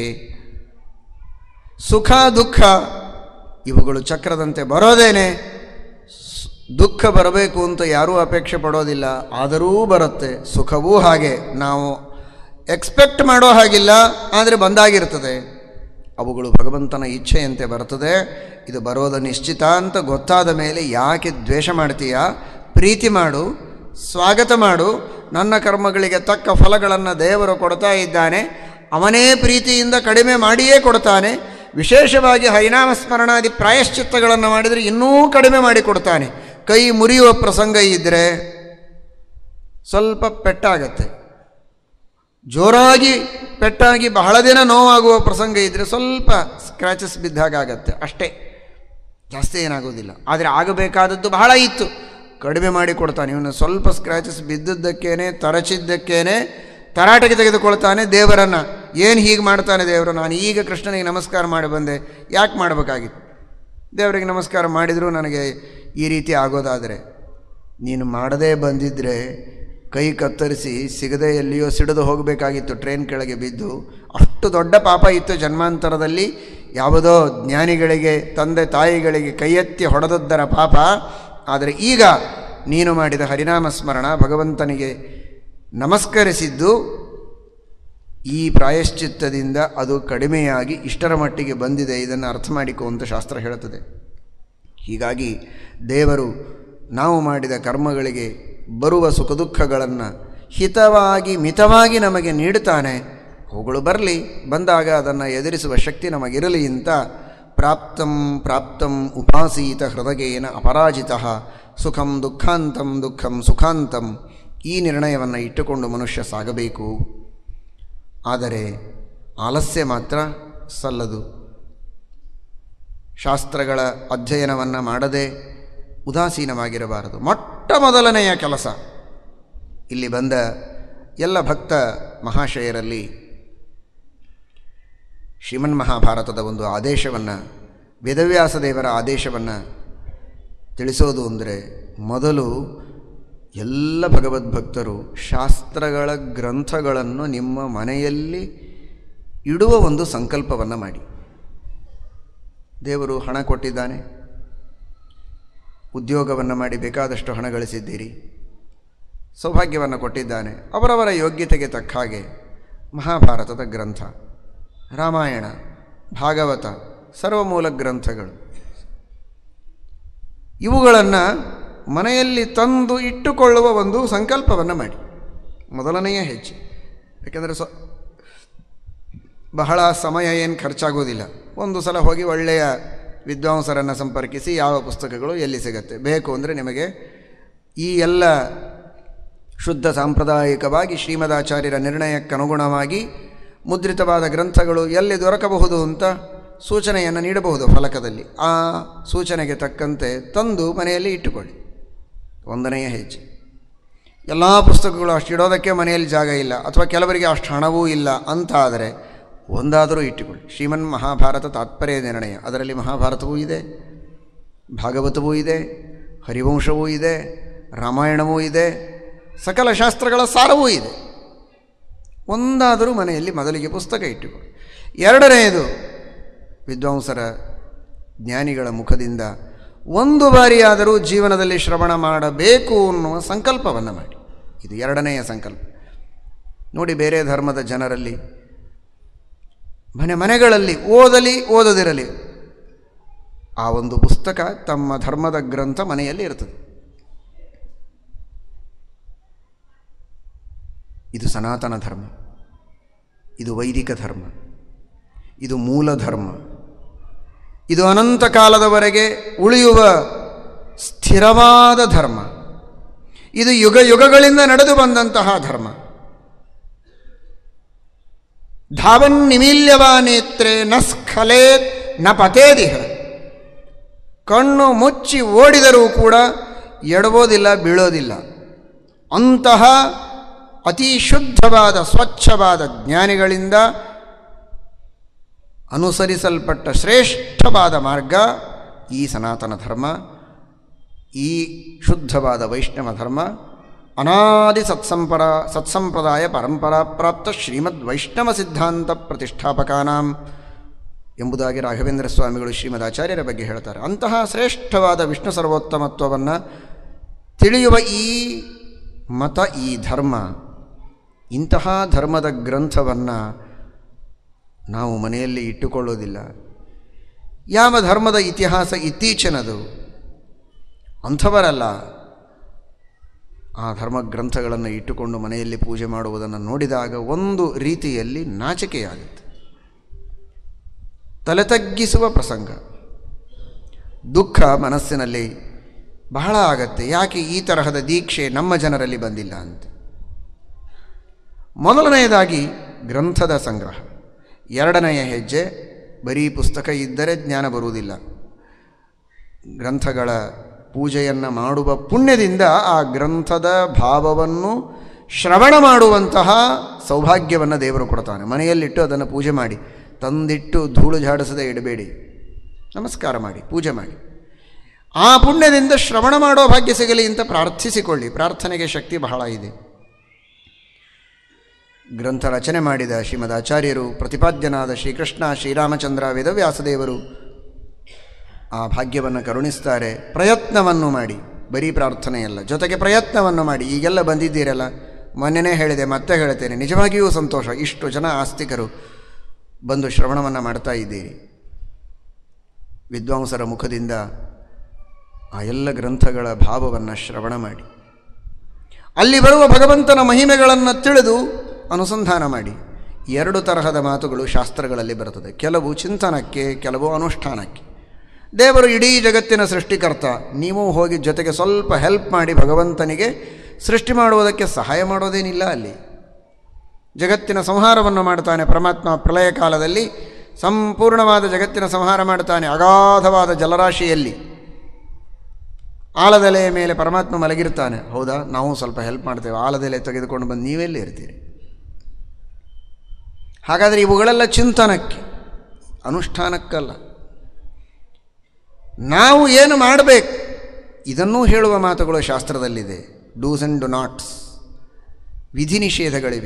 ಸುಖ ದುಃಖ ಇವುಗಳು ಚಕ್ರದಂತೆ ಬರೋದೇನೆ ಸ್- ದುಃಖ ಬರಬೇಕು ಅಂತ ಯಾರೂ ಅಪೇಕ್ಷೆ ಪಡೋದಿಲ್ಲ ಆದರೂ ಬರುತ್ತೆ ಸುಖವೂ ಹಾಗೆ ನಾವು ಎಕ್ಸ್ಪೆಕ್ಟ್ ಮಾಡೋ ಹಾಗಿಲ್ಲ ಆದರೆ ಬಂದಾಗಿರ್ತದೆ ಅವುಗಳು ಭಗವಂತನ ಇಚ್ಛೆಯಂತೆ ಬರ್ತದೆ ಇದು ಬರೋದು ನಿಶ್ಚಿತ ಅಂತ ಗೊತ್ತಾದ ಮೇಲೆ ಯಾಕೆ ದ್ವೇಷ ಮಾಡ್ತೀಯಾ ಪ್ರೀತಿ ಮಾಡು ಸ್ವಾಗತ ಮಾಡು ನನ್ನ ಕರ್ಮಗಳಿಗೆ ತಕ್ಕ ಫಲಗಳನ್ನು ದೇವರು ಕೊಡ್ತಾ ಇದ್ದಾನೆ ಅವನೇ ಪ್ರೀತಿಯಿಂದ ಕಡಿಮೆ ಮಾಡಿಯೇ ಕೊಡ್ತಾನೆ ವಿಶೇಷವಾಗಿ ಹರಿನಾಮ ಸ್ಮರಣಾದಿ ಪ್ರಾಯಶ್ಚಿತ್ತಗಳನ್ನು ಮಾಡಿದರೆ ಇನ್ನೂ ಕಡಿಮೆ ಮಾಡಿ ಕೊಡ್ತಾನೆ ಕೈ ಮುರಿಯುವ ಪ್ರಸಂಗ ಇದ್ದರೆ ಸ್ವಲ್ಪ ಪೆಟ್ಟಾಗತ್ತೆ ಜೋರಾಗಿ ಪೆಟ್ಟಾಗಿ ಬಹಳ ದಿನ ನೋವಾಗುವ ಪ್ರಸಂಗ ಇದ್ದರೆ ಸ್ವಲ್ಪ ಸ್ಕ್ರ್ಯಾಚಸ್ ಬಿದ್ದಾಗತ್ತೆ ಅಷ್ಟೇ ಜಾಸ್ತಿ ಏನಾಗೋದಿಲ್ಲ ಆದರೆ ಆಗಬೇಕಾದದ್ದು ಬಹಳ ಇತ್ತು ಕಡಿಮೆ ಮಾಡಿ ಕೊಡ್ತಾನೆ ಇವನು ಸ್ವಲ್ಪ ಸ್ಕ್ರ್ಯಾಚಸ್ ಬಿದ್ದದ್ದಕ್ಕೇನೆ ತರಚಿದ್ದಕ್ಕೇನೆ ತರಾಟೆಗೆ ತೆಗೆದುಕೊಳ್ತಾನೆ ದೇವರನ್ನು ಏನು ಹೀಗೆ ಮಾಡ್ತಾನೆ ದೇವರು ನಾನು ಈಗ ಕೃಷ್ಣನಿಗೆ ನಮಸ್ಕಾರ ಮಾಡಿ ಬಂದೆ ಯಾಕೆ ಮಾಡಬೇಕಾಗಿತ್ತು ದೇವರಿಗೆ ನಮಸ್ಕಾರ ಮಾಡಿದರೂ ನನಗೆ ಈ ರೀತಿ ಆಗೋದಾದರೆ ನೀನು ಮಾಡದೇ ಬಂದಿದ್ದರೆ ಕೈ ಕತ್ತರಿಸಿ ಸಿಗದೆ ಎಲ್ಲಿಯೋ ಸಿಡಿದು ಹೋಗಬೇಕಾಗಿತ್ತು ಟ್ರೈನ್ ಕೆಳಗೆ ಬಿದ್ದು ಅಷ್ಟು ದೊಡ್ಡ ಪಾಪ ಇತ್ತು ಜನ್ಮಾಂತರದಲ್ಲಿ ಯಾವುದೋ ಜ್ಞಾನಿಗಳಿಗೆ ತಂದೆ ತಾಯಿಗಳಿಗೆ ಕೈಯೆತ್ತಿ ಹೊಡೆದದ್ದರ ಪಾಪ ಆದರೆ ಈಗ ನೀನು ಮಾಡಿದ ಹರಿನಾಮ ಸ್ಮರಣ ಭಗವಂತನಿಗೆ ನಮಸ್ಕರಿಸಿದ್ದು ಈ ಪ್ರಾಯಶ್ಚಿತ್ತದಿಂದ ಅದು ಕಡಿಮೆಯಾಗಿ ಇಷ್ಟರ ಮಟ್ಟಿಗೆ ಬಂದಿದೆ ಇದನ್ನು ಅರ್ಥ ಮಾಡಿಕೊ ಅಂತ ಶಾಸ್ತ್ರ ಹೇಳುತ್ತದೆ ಹೀಗಾಗಿ ದೇವರು ನಾವು ಮಾಡಿದ ಕರ್ಮಗಳಿಗೆ ಬರುವ ಸುಖ ದುಃಖಗಳನ್ನು ಹಿತವಾಗಿ ಮಿತವಾಗಿ ನಮಗೆ ನೀಡುತ್ತಾನೆ ಅವುಗಳು ಬರಲಿ ಬಂದಾಗ ಅದನ್ನು ಎದುರಿಸುವ ಶಕ್ತಿ ನಮಗಿರಲಿ ಅಂತ ಪ್ರಾಪ್ತಂ ಪ್ರಾಪ್ತಂ ಉಪಾಸೀತ ಹೃದಯೇನ ಅಪರಾಜಿತ ಸುಖಂ ದುಃಖಾಂತಂ ದುಃಖಂ ಸುಖಾಂತಂ ಈ ನಿರ್ಣಯವನ್ನು ಇಟ್ಟುಕೊಂಡು ಮನುಷ್ಯ ಸಾಗಬೇಕು ಆದರೆ ಆಲಸ್ಯ ಮಾತ್ರ ಸಲ್ಲದು ಶಾಸ್ತ್ರಗಳ ಅಧ್ಯಯನವನ್ನು ಮಾಡದೆ ಉದಾಸೀನವಾಗಿರಬಾರದು ಮೊಟ್ಟ ಮೊದಲನೆಯ ಕೆಲಸ ಇಲ್ಲಿ ಬಂದ ಎಲ್ಲ ಭಕ್ತ ಮಹಾಶಯರಲ್ಲಿ ಶ್ರೀಮನ್ ಮಹಾಭಾರತದ ಒಂದು ಆದೇಶವನ್ನು ವೇದವ್ಯಾಸ ದೇವರ ಆದೇಶವನ್ನು ತಿಳಿಸೋದು ಅಂದರೆ ಮೊದಲು ಎಲ್ಲ ಭಗವದ್ಭಕ್ತರು ಶಾಸ್ತ್ರಗಳ ಗ್ರಂಥಗಳನ್ನು ನಿಮ್ಮ ಮನೆಯಲ್ಲಿ ಇಡುವ ಒಂದು ಸಂಕಲ್ಪವನ್ನು ಮಾಡಿ ದೇವರು ಹಣ ಕೊಟ್ಟಿದ್ದಾನೆ ಉದ್ಯೋಗವನ್ನು ಮಾಡಿ ಬೇಕಾದಷ್ಟು ಹಣ ಗಳಿಸಿದ್ದೀರಿ ಸೌಭಾಗ್ಯವನ್ನು ಕೊಟ್ಟಿದ್ದಾನೆ ಅವರವರ ಯೋಗ್ಯತೆಗೆ ತಕ್ಕ ಹಾಗೆ ಮಹಾಭಾರತದ ಗ್ರಂಥ ರಾಮಾಯಣ ಭಾಗವತ ಸರ್ವಮೂಲ ಗ್ರಂಥಗಳು ಇವುಗಳನ್ನು ಮನೆಯಲ್ಲಿ ತಂದು ಇಟ್ಟುಕೊಳ್ಳುವ ಒಂದು ಸಂಕಲ್ಪವನ್ನು ಮಾಡಿ ಮೊದಲನೆಯ ಹೆಜ್ಜೆ ಯಾಕೆಂದರೆ ಸ್ವ ಬಹಳ ಸಮಯ ಏನು ಖರ್ಚಾಗೋದಿಲ್ಲ ಒಂದು ಸಲ ಹೋಗಿ ಒಳ್ಳೆಯ ವಿದ್ವಾಂಸರನ್ನು ಸಂಪರ್ಕಿಸಿ ಯಾವ ಪುಸ್ತಕಗಳು ಎಲ್ಲಿ ಸಿಗತ್ತೆ ಬೇಕು ಅಂದರೆ ನಿಮಗೆ ಈ ಎಲ್ಲ ಶುದ್ಧ ಸಾಂಪ್ರದಾಯಿಕವಾಗಿ ಶ್ರೀಮದಾಚಾರ್ಯರ ನಿರ್ಣಯಕ್ಕನುಗುಣವಾಗಿ ಮುದ್ರಿತವಾದ ಗ್ರಂಥಗಳು ಎಲ್ಲಿ ದೊರಕಬಹುದು ಅಂತ ಸೂಚನೆಯನ್ನು ನೀಡಬಹುದು ಫಲಕದಲ್ಲಿ ಆ ಸೂಚನೆಗೆ ತಕ್ಕಂತೆ ತಂದು ಮನೆಯಲ್ಲಿ ಇಟ್ಟುಕೊಳ್ಳಿ ಒಂದನೆಯ ಹೆಜ್ಜೆ ಎಲ್ಲ ಪುಸ್ತಕಗಳು ಅಷ್ಟಿಡೋದಕ್ಕೆ ಮನೆಯಲ್ಲಿ ಜಾಗ ಇಲ್ಲ ಅಥವಾ ಕೆಲವರಿಗೆ ಅಷ್ಟು ಹಣವೂ ಇಲ್ಲ ಅಂತಾದರೆ ಒಂದಾದರೂ ಇಟ್ಟುಕೊಳ್ಳಿ ಶ್ರೀಮನ್ ಮಹಾಭಾರತ ತಾತ್ಪರ್ಯ ನಿರ್ಣಯ ಅದರಲ್ಲಿ ಮಹಾಭಾರತವೂ ಇದೆ ಭಾಗವತವೂ ಇದೆ ಹರಿವಂಶವೂ ಇದೆ ರಾಮಾಯಣವೂ ಇದೆ ಸಕಲ ಶಾಸ್ತ್ರಗಳ ಸಾರವೂ ಇದೆ ಒಂದಾದರೂ ಮನೆಯಲ್ಲಿ ಮೊದಲಿಗೆ ಪುಸ್ತಕ ಇಟ್ಟುಕೊಳ್ಳಿ ಎರಡನೆಯದು ವಿದ್ವಾಂಸರ ಜ್ಞಾನಿಗಳ ಮುಖದಿಂದ ಒಂದು ಬಾರಿಯಾದರೂ ಜೀವನದಲ್ಲಿ ಶ್ರವಣ ಮಾಡಬೇಕು ಅನ್ನುವ ಸಂಕಲ್ಪವನ್ನು ಮಾಡಿ ಇದು ಎರಡನೆಯ ಸಂಕಲ್ಪ ನೋಡಿ ಬೇರೆ ಧರ್ಮದ ಜನರಲ್ಲಿ ಮನೆ ಮನೆಗಳಲ್ಲಿ ಓದಲಿ ಓದದಿರಲಿ ಆ ಒಂದು ಪುಸ್ತಕ ತಮ್ಮ ಧರ್ಮದ ಗ್ರಂಥ ಮನೆಯಲ್ಲಿ ಇರ್ತದೆ ಇದು ಸನಾತನ ಧರ್ಮ ಇದು ವೈದಿಕ ಧರ್ಮ ಇದು ಮೂಲ ಧರ್ಮ ಇದು ಅನಂತ ಕಾಲದವರೆಗೆ ಉಳಿಯುವ ಸ್ಥಿರವಾದ ಧರ್ಮ ಇದು ಯುಗ ಯುಗಗಳಿಂದ ನಡೆದು ಬಂದಂತಹ ಧರ್ಮ ಧಾವನ್ ನಿಮೀಲ್ಯವ ನೇತ್ರೆ ನ ಸ್ಖಲೇತ್ ನ ಪತೇದಿಹ ಕಣ್ಣು ಮುಚ್ಚಿ ಓಡಿದರೂ ಕೂಡ ಎಡಬೋದಿಲ್ಲ ಬೀಳೋದಿಲ್ಲ ಅಂತಹ ಅತಿ ಶುದ್ಧವಾದ ಸ್ವಚ್ಛವಾದ ಜ್ಞಾನಿಗಳಿಂದ ಅನುಸರಿಸಲ್ಪಟ್ಟ ಶ್ರೇಷ್ಠವಾದ ಮಾರ್ಗ ಈ ಸನಾತನ ಧರ್ಮ ಈ ಶುದ್ಧವಾದ ವೈಷ್ಣವ ಧರ್ಮ ಅನಾದಿ ಸತ್ಸಂಪರ ಸತ್ಸಂಪ್ರದಾಯ ಪರಂಪರಾ ಪ್ರಾಪ್ತ ಶ್ರೀಮದ್ ವೈಷ್ಣವ ಸಿದ್ಧಾಂತ ಪ್ರತಿಷ್ಠಾಪಕಾನಾಂ ಎಂಬುದಾಗಿ ರಾಘವೇಂದ್ರ ಸ್ವಾಮಿಗಳು ಶ್ರೀಮದ್ ಆಚಾರ್ಯರ ಬಗ್ಗೆ ಹೇಳ್ತಾರೆ ಅಂತಹ ಶ್ರೇಷ್ಠವಾದ ವಿಷ್ಣು ಸರ್ವೋತ್ತಮತ್ವವನ್ನು ತಿಳಿಯುವ ಈ ಮತ ಈ ಧರ್ಮ ಇಂತಹ ಧರ್ಮದ ಗ್ರಂಥವನ್ನು ನಾವು ಮನೆಯಲ್ಲಿ ಇಟ್ಟುಕೊಳ್ಳೋದಿಲ್ಲ ಯಾವ ಧರ್ಮದ ಇತಿಹಾಸ ಇತ್ತೀಚಿನದು ಅಂಥವರಲ್ಲ ಆ ಧರ್ಮ ಗ್ರಂಥಗಳನ್ನು ಇಟ್ಟುಕೊಂಡು ಮನೆಯಲ್ಲಿ ಪೂಜೆ ಮಾಡುವುದನ್ನು ನೋಡಿದಾಗ ಒಂದು ರೀತಿಯಲ್ಲಿ ನಾಚಿಕೆಯಾಗುತ್ತೆ ತಲೆ ತಗ್ಗಿಸುವ ಪ್ರಸಂಗ ದುಃಖ ಮನಸ್ಸಿನಲ್ಲಿ ಬಹಳ ಆಗತ್ತೆ ಯಾಕೆ ಈ ತರಹದ ದೀಕ್ಷೆ ನಮ್ಮ ಜನರಲ್ಲಿ ಬಂದಿಲ್ಲ ಅಂತ ಮೊದಲನೆಯದಾಗಿ ಗ್ರಂಥದ ಸಂಗ್ರಹ ಎರಡನೆಯ ಹೆಜ್ಜೆ ಬರೀ ಪುಸ್ತಕ ಇದ್ದರೆ ಜ್ಞಾನ ಬರುವುದಿಲ್ಲ ಗ್ರಂಥಗಳ ಪೂಜೆಯನ್ನು ಮಾಡುವ ಪುಣ್ಯದಿಂದ ಆ ಗ್ರಂಥದ ಭಾವವನ್ನು ಶ್ರವಣ ಮಾಡುವಂತಹ ಸೌಭಾಗ್ಯವನ್ನು ದೇವರು ಕೊಡ್ತಾನೆ ಮನೆಯಲ್ಲಿಟ್ಟು ಅದನ್ನು ಪೂಜೆ ಮಾಡಿ ತಂದಿಟ್ಟು ಧೂಳು ಝಾಡಿಸದೆ ಇಡಬೇಡಿ ನಮಸ್ಕಾರ ಮಾಡಿ ಪೂಜೆ ಮಾಡಿ ಆ ಪುಣ್ಯದಿಂದ ಶ್ರವಣ ಮಾಡೋ ಭಾಗ್ಯ ಸಿಗಲಿ ಅಂತ ಪ್ರಾರ್ಥಿಸಿಕೊಳ್ಳಿ ಪ್ರಾರ್ಥನೆಗೆ ಶಕ್ತಿ ಬಹಳ ಇದೆ ಗ್ರಂಥ ರಚನೆ ಮಾಡಿದ ಶ್ರೀಮದ್ ಆಚಾರ್ಯರು ಪ್ರತಿಪಾದ್ಯನಾದ ಶ್ರೀಕೃಷ್ಣ ಶ್ರೀರಾಮಚಂದ್ರ ವೇದವ್ಯಾಸದೇವರು ಆ ಭಾಗ್ಯವನ್ನು ಕರುಣಿಸ್ತಾರೆ ಪ್ರಯತ್ನವನ್ನು ಮಾಡಿ ಬರೀ ಪ್ರಾರ್ಥನೆಯಲ್ಲ ಜೊತೆಗೆ ಪ್ರಯತ್ನವನ್ನು ಮಾಡಿ ಈಗೆಲ್ಲ ಬಂದಿದ್ದೀರಲ್ಲ ಮೊನ್ನೆನೇ ಹೇಳಿದೆ ಮತ್ತೆ ಹೇಳ್ತೇನೆ ನಿಜವಾಗಿಯೂ ಸಂತೋಷ ಇಷ್ಟು ಜನ ಆಸ್ತಿಕರು ಬಂದು ಶ್ರವಣವನ್ನು ಮಾಡ್ತಾ ಇದ್ದೀರಿ ವಿದ್ವಾಂಸರ ಮುಖದಿಂದ ಆ ಎಲ್ಲ ಗ್ರಂಥಗಳ ಭಾವವನ್ನು ಶ್ರವಣ ಮಾಡಿ ಅಲ್ಲಿ ಬರುವ ಭಗವಂತನ ಮಹಿಮೆಗಳನ್ನು ತಿಳಿದು ಅನುಸಂಧಾನ ಮಾಡಿ ಎರಡು ತರಹದ ಮಾತುಗಳು ಶಾಸ್ತ್ರಗಳಲ್ಲಿ ಬರುತ್ತದೆ ಕೆಲವು ಚಿಂತನಕ್ಕೆ ಕೆಲವು ಅನುಷ್ಠಾನಕ್ಕೆ ದೇವರು ಇಡೀ ಜಗತ್ತಿನ ಸೃಷ್ಟಿಕರ್ತ ನೀವು ಹೋಗಿ ಜೊತೆಗೆ ಸ್ವಲ್ಪ ಹೆಲ್ಪ್ ಮಾಡಿ ಭಗವಂತನಿಗೆ ಸೃಷ್ಟಿ ಮಾಡುವುದಕ್ಕೆ ಸಹಾಯ ಮಾಡೋದೇನಿಲ್ಲ ಅಲ್ಲಿ ಜಗತ್ತಿನ ಸಂಹಾರವನ್ನು ಮಾಡ್ತಾನೆ ಪರಮಾತ್ಮ ಪ್ರಳಯ ಕಾಲದಲ್ಲಿ ಸಂಪೂರ್ಣವಾದ ಜಗತ್ತಿನ ಸಂಹಾರ ಮಾಡ್ತಾನೆ ಅಗಾಧವಾದ ಜಲರಾಶಿಯಲ್ಲಿ ಆಲದೆಲೆಯ ಮೇಲೆ ಪರಮಾತ್ಮ ಮಲಗಿರ್ತಾನೆ ಹೌದಾ ನಾವು ಸ್ವಲ್ಪ ಹೆಲ್ಪ್ ಮಾಡ್ತೇವೆ ಆಲದೆಲೆ ತೆಗೆದುಕೊಂಡು ಬಂದು ನೀವೆಲ್ಲಿ ಇರ್ತೀರಿ ಹಾಗಾದರೆ ಇವುಗಳೆಲ್ಲ ಚಿಂತನಕ್ಕೆ ಅನುಷ್ಠಾನಕ್ಕಲ್ಲ ನಾವು ಏನು ಮಾಡಬೇಕು ಇದನ್ನೂ ಹೇಳುವ ಮಾತುಗಳು ಶಾಸ್ತ್ರದಲ್ಲಿದೆ ಡೂಸ್ ಆ್ಯಂಡ್ ಡು ನಾಟ್ಸ್ ವಿಧಿ ನಿಷೇಧಗಳಿವೆ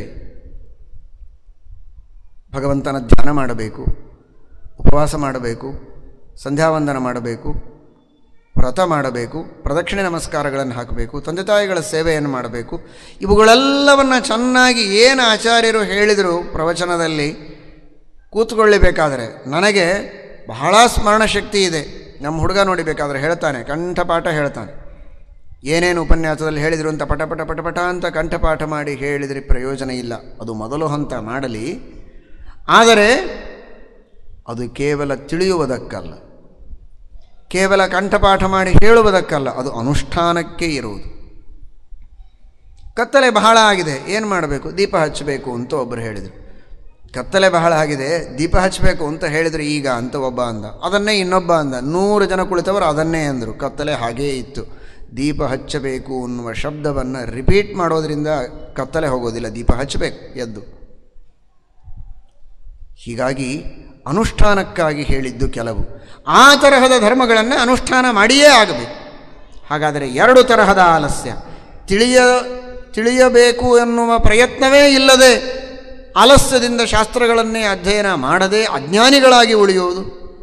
ಭಗವಂತನ ಧ್ಯಾನ ಮಾಡಬೇಕು ಉಪವಾಸ ಮಾಡಬೇಕು ಸಂಧ್ಯಾವಂದನ ಮಾಡಬೇಕು ವ್ರತ ಮಾಡಬೇಕು ಪ್ರದಕ್ಷಿಣೆ ನಮಸ್ಕಾರಗಳನ್ನು ಹಾಕಬೇಕು ತಂದೆ ತಾಯಿಗಳ ಸೇವೆಯನ್ನು ಮಾಡಬೇಕು ಇವುಗಳೆಲ್ಲವನ್ನು ಚೆನ್ನಾಗಿ ಏನು ಆಚಾರ್ಯರು ಹೇಳಿದರು ಪ್ರವಚನದಲ್ಲಿ ಕೂತ್ಕೊಳ್ಳಬೇಕಾದರೆ ನನಗೆ ಬಹಳ ಸ್ಮರಣ ಶಕ್ತಿ ಇದೆ ನಮ್ಮ ಹುಡುಗ ನೋಡಿಬೇಕಾದ್ರೆ ಹೇಳ್ತಾನೆ ಕಂಠಪಾಠ ಹೇಳ್ತಾನೆ ಏನೇನು ಉಪನ್ಯಾಸದಲ್ಲಿ ಹೇಳಿದರು ಅಂತ ಪಟ ಪಟ ಪಟ ಪಟ ಅಂತ ಕಂಠಪಾಠ ಮಾಡಿ ಹೇಳಿದರೆ ಪ್ರಯೋಜನ ಇಲ್ಲ ಅದು ಮೊದಲು ಹಂತ ಮಾಡಲಿ ಆದರೆ ಅದು ಕೇವಲ ತಿಳಿಯುವುದಕ್ಕಲ್ಲ ಕೇವಲ ಕಂಠಪಾಠ ಮಾಡಿ ಹೇಳುವುದಕ್ಕಲ್ಲ ಅದು ಅನುಷ್ಠಾನಕ್ಕೆ ಇರುವುದು ಕತ್ತಲೆ ಬಹಳ ಆಗಿದೆ ಏನು ಮಾಡಬೇಕು ದೀಪ ಹಚ್ಚಬೇಕು ಅಂತ ಒಬ್ಬರು ಹೇಳಿದರು ಕತ್ತಲೆ ಬಹಳ ಆಗಿದೆ ದೀಪ ಹಚ್ಚಬೇಕು ಅಂತ ಹೇಳಿದರು ಈಗ ಅಂತ ಒಬ್ಬ ಅಂದ ಅದನ್ನೇ ಇನ್ನೊಬ್ಬ ಅಂದ ನೂರು ಜನ ಕುಳಿತವರು ಅದನ್ನೇ ಅಂದರು ಕತ್ತಲೆ ಹಾಗೇ ಇತ್ತು ದೀಪ ಹಚ್ಚಬೇಕು ಅನ್ನುವ ಶಬ್ದವನ್ನು ರಿಪೀಟ್ ಮಾಡೋದರಿಂದ ಕತ್ತಲೆ ಹೋಗೋದಿಲ್ಲ ದೀಪ ಹಚ್ಚಬೇಕು ಎದ್ದು ಹೀಗಾಗಿ ಅನುಷ್ಠಾನಕ್ಕಾಗಿ ಹೇಳಿದ್ದು ಕೆಲವು ಆ ತರಹದ ಧರ್ಮಗಳನ್ನು ಅನುಷ್ಠಾನ ಮಾಡಿಯೇ ಆಗಬೇಕು ಹಾಗಾದರೆ ಎರಡು ತರಹದ ಆಲಸ್ಯ ತಿಳಿಯ ತಿಳಿಯಬೇಕು ಎನ್ನುವ ಪ್ರಯತ್ನವೇ ಇಲ್ಲದೆ ಆಲಸ್ಯದಿಂದ ಶಾಸ್ತ್ರಗಳನ್ನೇ ಅಧ್ಯಯನ ಮಾಡದೆ ಅಜ್ಞಾನಿಗಳಾಗಿ ಉಳಿಯುವುದು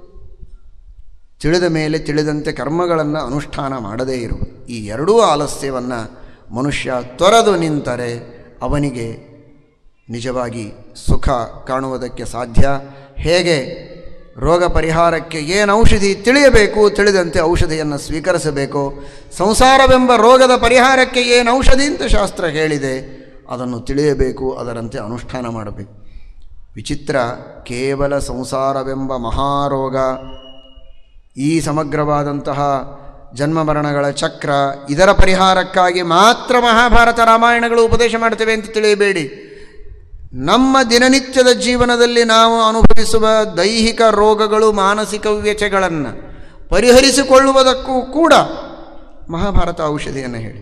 ತಿಳಿದ ಮೇಲೆ ತಿಳಿದಂತೆ ಕರ್ಮಗಳನ್ನು ಅನುಷ್ಠಾನ ಮಾಡದೇ ಇರುವುದು ಈ ಎರಡೂ ಆಲಸ್ಯವನ್ನು ಮನುಷ್ಯ ತೊರೆದು ನಿಂತರೆ ಅವನಿಗೆ ನಿಜವಾಗಿ ಸುಖ ಕಾಣುವುದಕ್ಕೆ ಸಾಧ್ಯ ಹೇಗೆ ರೋಗ ಪರಿಹಾರಕ್ಕೆ ಏನು ಔಷಧಿ ತಿಳಿಯಬೇಕು ತಿಳಿದಂತೆ ಔಷಧಿಯನ್ನು ಸ್ವೀಕರಿಸಬೇಕು ಸಂಸಾರವೆಂಬ ರೋಗದ ಪರಿಹಾರಕ್ಕೆ ಏನು ಔಷಧಿ ಅಂತ ಶಾಸ್ತ್ರ ಹೇಳಿದೆ ಅದನ್ನು ತಿಳಿಯಬೇಕು ಅದರಂತೆ ಅನುಷ್ಠಾನ ಮಾಡಬೇಕು ವಿಚಿತ್ರ ಕೇವಲ ಸಂಸಾರವೆಂಬ ಮಹಾರೋಗ ಈ ಸಮಗ್ರವಾದಂತಹ ಜನ್ಮ ಮರಣಗಳ ಚಕ್ರ ಇದರ ಪರಿಹಾರಕ್ಕಾಗಿ ಮಾತ್ರ ಮಹಾಭಾರತ ರಾಮಾಯಣಗಳು ಉಪದೇಶ ಮಾಡ್ತೇವೆ ಅಂತ ತಿಳಿಯಬೇಡಿ ನಮ್ಮ ದಿನನಿತ್ಯದ ಜೀವನದಲ್ಲಿ ನಾವು ಅನುಭವಿಸುವ ದೈಹಿಕ ರೋಗಗಳು ಮಾನಸಿಕ ವ್ಯಚೆಗಳನ್ನು ಪರಿಹರಿಸಿಕೊಳ್ಳುವುದಕ್ಕೂ ಕೂಡ ಮಹಾಭಾರತ ಔಷಧಿಯನ್ನು ಹೇಳಿ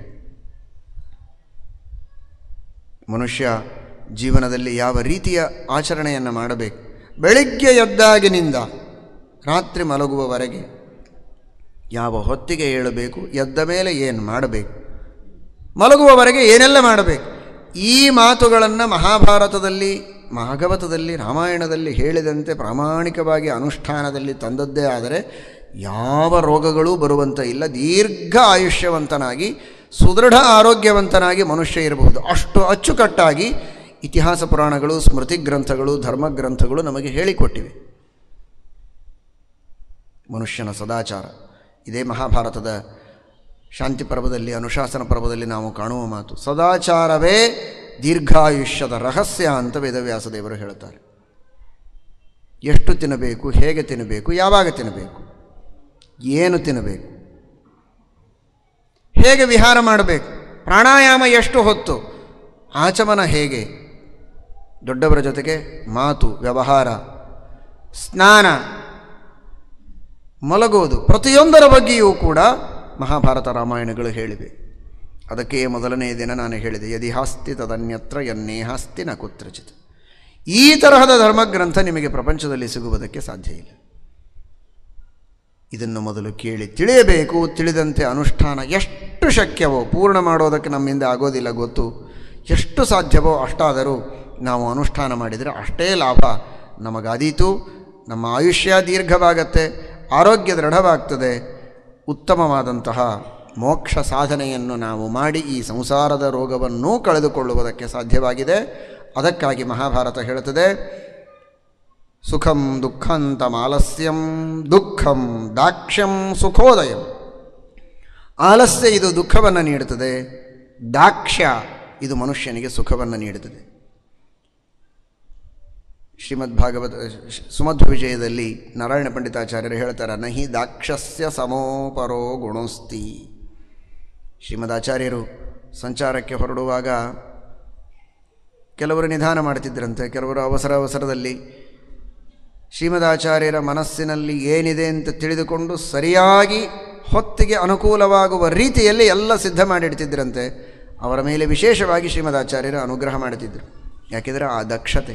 ಮನುಷ್ಯ ಜೀವನದಲ್ಲಿ ಯಾವ ರೀತಿಯ ಆಚರಣೆಯನ್ನು ಮಾಡಬೇಕು ಬೆಳಿಗ್ಗೆ ಎದ್ದಾಗಿನಿಂದ ರಾತ್ರಿ ಮಲಗುವವರೆಗೆ ಯಾವ ಹೊತ್ತಿಗೆ ಏಳಬೇಕು ಎದ್ದ ಮೇಲೆ ಏನು ಮಾಡಬೇಕು ಮಲಗುವವರೆಗೆ ಏನೆಲ್ಲ ಮಾಡಬೇಕು ಈ ಮಾತುಗಳನ್ನು ಮಹಾಭಾರತದಲ್ಲಿ ಭಾಗವತದಲ್ಲಿ ರಾಮಾಯಣದಲ್ಲಿ ಹೇಳಿದಂತೆ ಪ್ರಾಮಾಣಿಕವಾಗಿ ಅನುಷ್ಠಾನದಲ್ಲಿ ತಂದದ್ದೇ ಆದರೆ ಯಾವ ರೋಗಗಳೂ ಬರುವಂತ ಇಲ್ಲ ದೀರ್ಘ ಆಯುಷ್ಯವಂತನಾಗಿ ಸುದೃಢ ಆರೋಗ್ಯವಂತನಾಗಿ ಮನುಷ್ಯ ಇರಬಹುದು ಅಷ್ಟು ಅಚ್ಚುಕಟ್ಟಾಗಿ ಇತಿಹಾಸ ಪುರಾಣಗಳು ಸ್ಮೃತಿ ಗ್ರಂಥಗಳು ಧರ್ಮಗ್ರಂಥಗಳು ನಮಗೆ ಹೇಳಿಕೊಟ್ಟಿವೆ ಮನುಷ್ಯನ ಸದಾಚಾರ ಇದೇ ಮಹಾಭಾರತದ ಶಾಂತಿ ಪರ್ವದಲ್ಲಿ ಅನುಶಾಸನ ಪರ್ವದಲ್ಲಿ ನಾವು ಕಾಣುವ ಮಾತು ಸದಾಚಾರವೇ ದೀರ್ಘಾಯುಷ್ಯದ ರಹಸ್ಯ ಅಂತ ವೇದವ್ಯಾಸ ದೇವರು ಹೇಳ್ತಾರೆ ಎಷ್ಟು ತಿನ್ನಬೇಕು ಹೇಗೆ ತಿನ್ನಬೇಕು ಯಾವಾಗ ತಿನ್ನಬೇಕು ಏನು ತಿನ್ನಬೇಕು ಹೇಗೆ ವಿಹಾರ ಮಾಡಬೇಕು ಪ್ರಾಣಾಯಾಮ ಎಷ್ಟು ಹೊತ್ತು ಆಚಮನ ಹೇಗೆ ದೊಡ್ಡವರ ಜೊತೆಗೆ ಮಾತು ವ್ಯವಹಾರ ಸ್ನಾನ ಮಲಗುವುದು ಪ್ರತಿಯೊಂದರ ಬಗ್ಗೆಯೂ ಕೂಡ ಮಹಾಭಾರತ ರಾಮಾಯಣಗಳು ಹೇಳಿವೆ ಅದಕ್ಕೆ ಮೊದಲನೆಯ ದಿನ ನಾನು ಹೇಳಿದೆ ಯದಿ ಹಾಸ್ತಿ ತದನ್ಯತ್ರ ಎನ್ನೇ ಹಾಸ್ತಿ ನ ಕುತ್ರಚಿತ್ ಈ ತರಹದ ಧರ್ಮಗ್ರಂಥ ನಿಮಗೆ ಪ್ರಪಂಚದಲ್ಲಿ ಸಿಗುವುದಕ್ಕೆ ಸಾಧ್ಯ ಇಲ್ಲ ಇದನ್ನು ಮೊದಲು ಕೇಳಿ ತಿಳಿಯಬೇಕು ತಿಳಿದಂತೆ ಅನುಷ್ಠಾನ ಎಷ್ಟು ಶಕ್ಯವೋ ಪೂರ್ಣ ಮಾಡೋದಕ್ಕೆ ನಮ್ಮಿಂದ ಆಗೋದಿಲ್ಲ ಗೊತ್ತು ಎಷ್ಟು ಸಾಧ್ಯವೋ ಅಷ್ಟಾದರೂ ನಾವು ಅನುಷ್ಠಾನ ಮಾಡಿದರೆ ಅಷ್ಟೇ ಲಾಭ ನಮಗಾದೀತು ನಮ್ಮ ಆಯುಷ್ಯ ದೀರ್ಘವಾಗತ್ತೆ ಆರೋಗ್ಯ ದೃಢವಾಗ್ತದೆ ಉತ್ತಮವಾದಂತಹ ಮೋಕ್ಷ ಸಾಧನೆಯನ್ನು ನಾವು ಮಾಡಿ ಈ ಸಂಸಾರದ ರೋಗವನ್ನೂ ಕಳೆದುಕೊಳ್ಳುವುದಕ್ಕೆ ಸಾಧ್ಯವಾಗಿದೆ ಅದಕ್ಕಾಗಿ ಮಹಾಭಾರತ ಹೇಳುತ್ತದೆ ಸುಖಂ ದುಃಖಂತಂ ಆಲಸ್ಯಂ ದುಃಖಂ ದಾಕ್ಷ್ಯಂ ಸುಖೋದಯಂ ಆಲಸ್ಯ ಇದು ದುಃಖವನ್ನು ನೀಡುತ್ತದೆ ದಾಕ್ಷ್ಯ ಇದು ಮನುಷ್ಯನಿಗೆ ಸುಖವನ್ನು ನೀಡುತ್ತದೆ ಶ್ರೀಮದ್ ಭಾಗವತ ಸುಮಧ್ವ ವಿಜಯದಲ್ಲಿ ನಾರಾಯಣ ಪಂಡಿತಾಚಾರ್ಯರು ಹೇಳ್ತಾರೆ ನಹಿ ದಾಕ್ಷಸ್ಯ ಸಮೋಪರೋ ಗುಣೋಸ್ತಿ ಶ್ರೀಮದಾಚಾರ್ಯರು ಸಂಚಾರಕ್ಕೆ ಹೊರಡುವಾಗ ಕೆಲವರು ನಿಧಾನ ಮಾಡ್ತಿದ್ರಂತೆ ಕೆಲವರು ಅವಸರ ಅವಸರದಲ್ಲಿ ಶ್ರೀಮದಾಚಾರ್ಯರ ಮನಸ್ಸಿನಲ್ಲಿ ಏನಿದೆ ಅಂತ ತಿಳಿದುಕೊಂಡು ಸರಿಯಾಗಿ ಹೊತ್ತಿಗೆ ಅನುಕೂಲವಾಗುವ ರೀತಿಯಲ್ಲಿ ಎಲ್ಲ ಸಿದ್ಧ ಮಾಡಿಡ್ತಿದ್ರಂತೆ ಅವರ ಮೇಲೆ ವಿಶೇಷವಾಗಿ ಶ್ರೀಮದಾಚಾರ್ಯರು ಅನುಗ್ರಹ ಮಾಡುತ್ತಿದ್ದರು ಯಾಕೆಂದರೆ ಆ ದಕ್ಷತೆ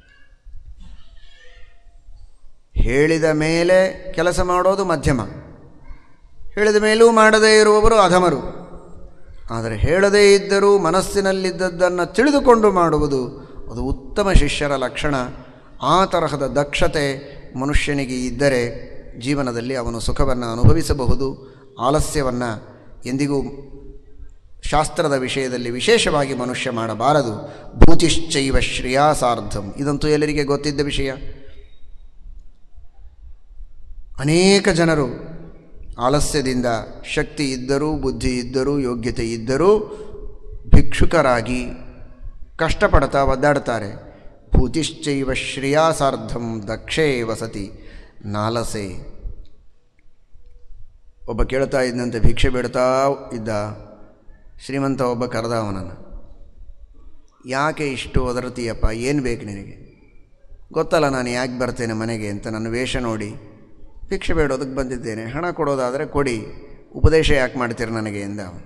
ಹೇಳಿದ ಮೇಲೆ ಕೆಲಸ ಮಾಡೋದು ಮಧ್ಯಮ ಹೇಳಿದ ಮೇಲೂ ಮಾಡದೇ ಇರುವವರು ಅಧಮರು ಆದರೆ ಹೇಳದೇ ಇದ್ದರೂ ಮನಸ್ಸಿನಲ್ಲಿದ್ದದ್ದನ್ನು ತಿಳಿದುಕೊಂಡು ಮಾಡುವುದು ಅದು ಉತ್ತಮ ಶಿಷ್ಯರ ಲಕ್ಷಣ ಆ ತರಹದ ದಕ್ಷತೆ ಮನುಷ್ಯನಿಗೆ ಇದ್ದರೆ ಜೀವನದಲ್ಲಿ ಅವನು ಸುಖವನ್ನು ಅನುಭವಿಸಬಹುದು ಆಲಸ್ಯವನ್ನು ಎಂದಿಗೂ ಶಾಸ್ತ್ರದ ವಿಷಯದಲ್ಲಿ ವಿಶೇಷವಾಗಿ ಮನುಷ್ಯ ಮಾಡಬಾರದು ಭೂತಿಶ್ಚೈವ ಶ್ರೇಯಾಸಾರ್ಧಂ ಇದಂತೂ ಎಲ್ಲರಿಗೆ ಗೊತ್ತಿದ್ದ ವಿಷಯ ಅನೇಕ ಜನರು ಆಲಸ್ಯದಿಂದ ಶಕ್ತಿ ಇದ್ದರೂ ಬುದ್ಧಿ ಇದ್ದರೂ ಯೋಗ್ಯತೆ ಇದ್ದರೂ ಭಿಕ್ಷುಕರಾಗಿ ಕಷ್ಟಪಡ್ತಾ ಒದ್ದಾಡ್ತಾರೆ ಭೂತಿಶ್ಚೈವ ಶ್ರೇಯಾಸಾರ್ಧಂ ದಕ್ಷೇ ವಸತಿ ನಾಲಸೆ ಒಬ್ಬ ಕೇಳ್ತಾ ಇದ್ದಂತೆ ಭಿಕ್ಷೆ ಬಿಡ್ತಾ ಇದ್ದ ಶ್ರೀಮಂತ ಒಬ್ಬ ಕರೆದ ಅವನನ್ನು ಯಾಕೆ ಇಷ್ಟು ಒದರತೀಯಪ್ಪ ಏನು ಬೇಕು ನಿನಗೆ ಗೊತ್ತಲ್ಲ ನಾನು ಯಾಕೆ ಬರ್ತೇನೆ ಮನೆಗೆ ಅಂತ ನನ್ನ ವೇಷ ನೋಡಿ ಭಿಕ್ಷೆ ಬೇಡೋದಕ್ಕೆ ಬಂದಿದ್ದೇನೆ ಹಣ ಕೊಡೋದಾದರೆ ಕೊಡಿ ಉಪದೇಶ ಯಾಕೆ ಮಾಡ್ತೀರಿ ನನಗೆ ಎಂದ ಅವನು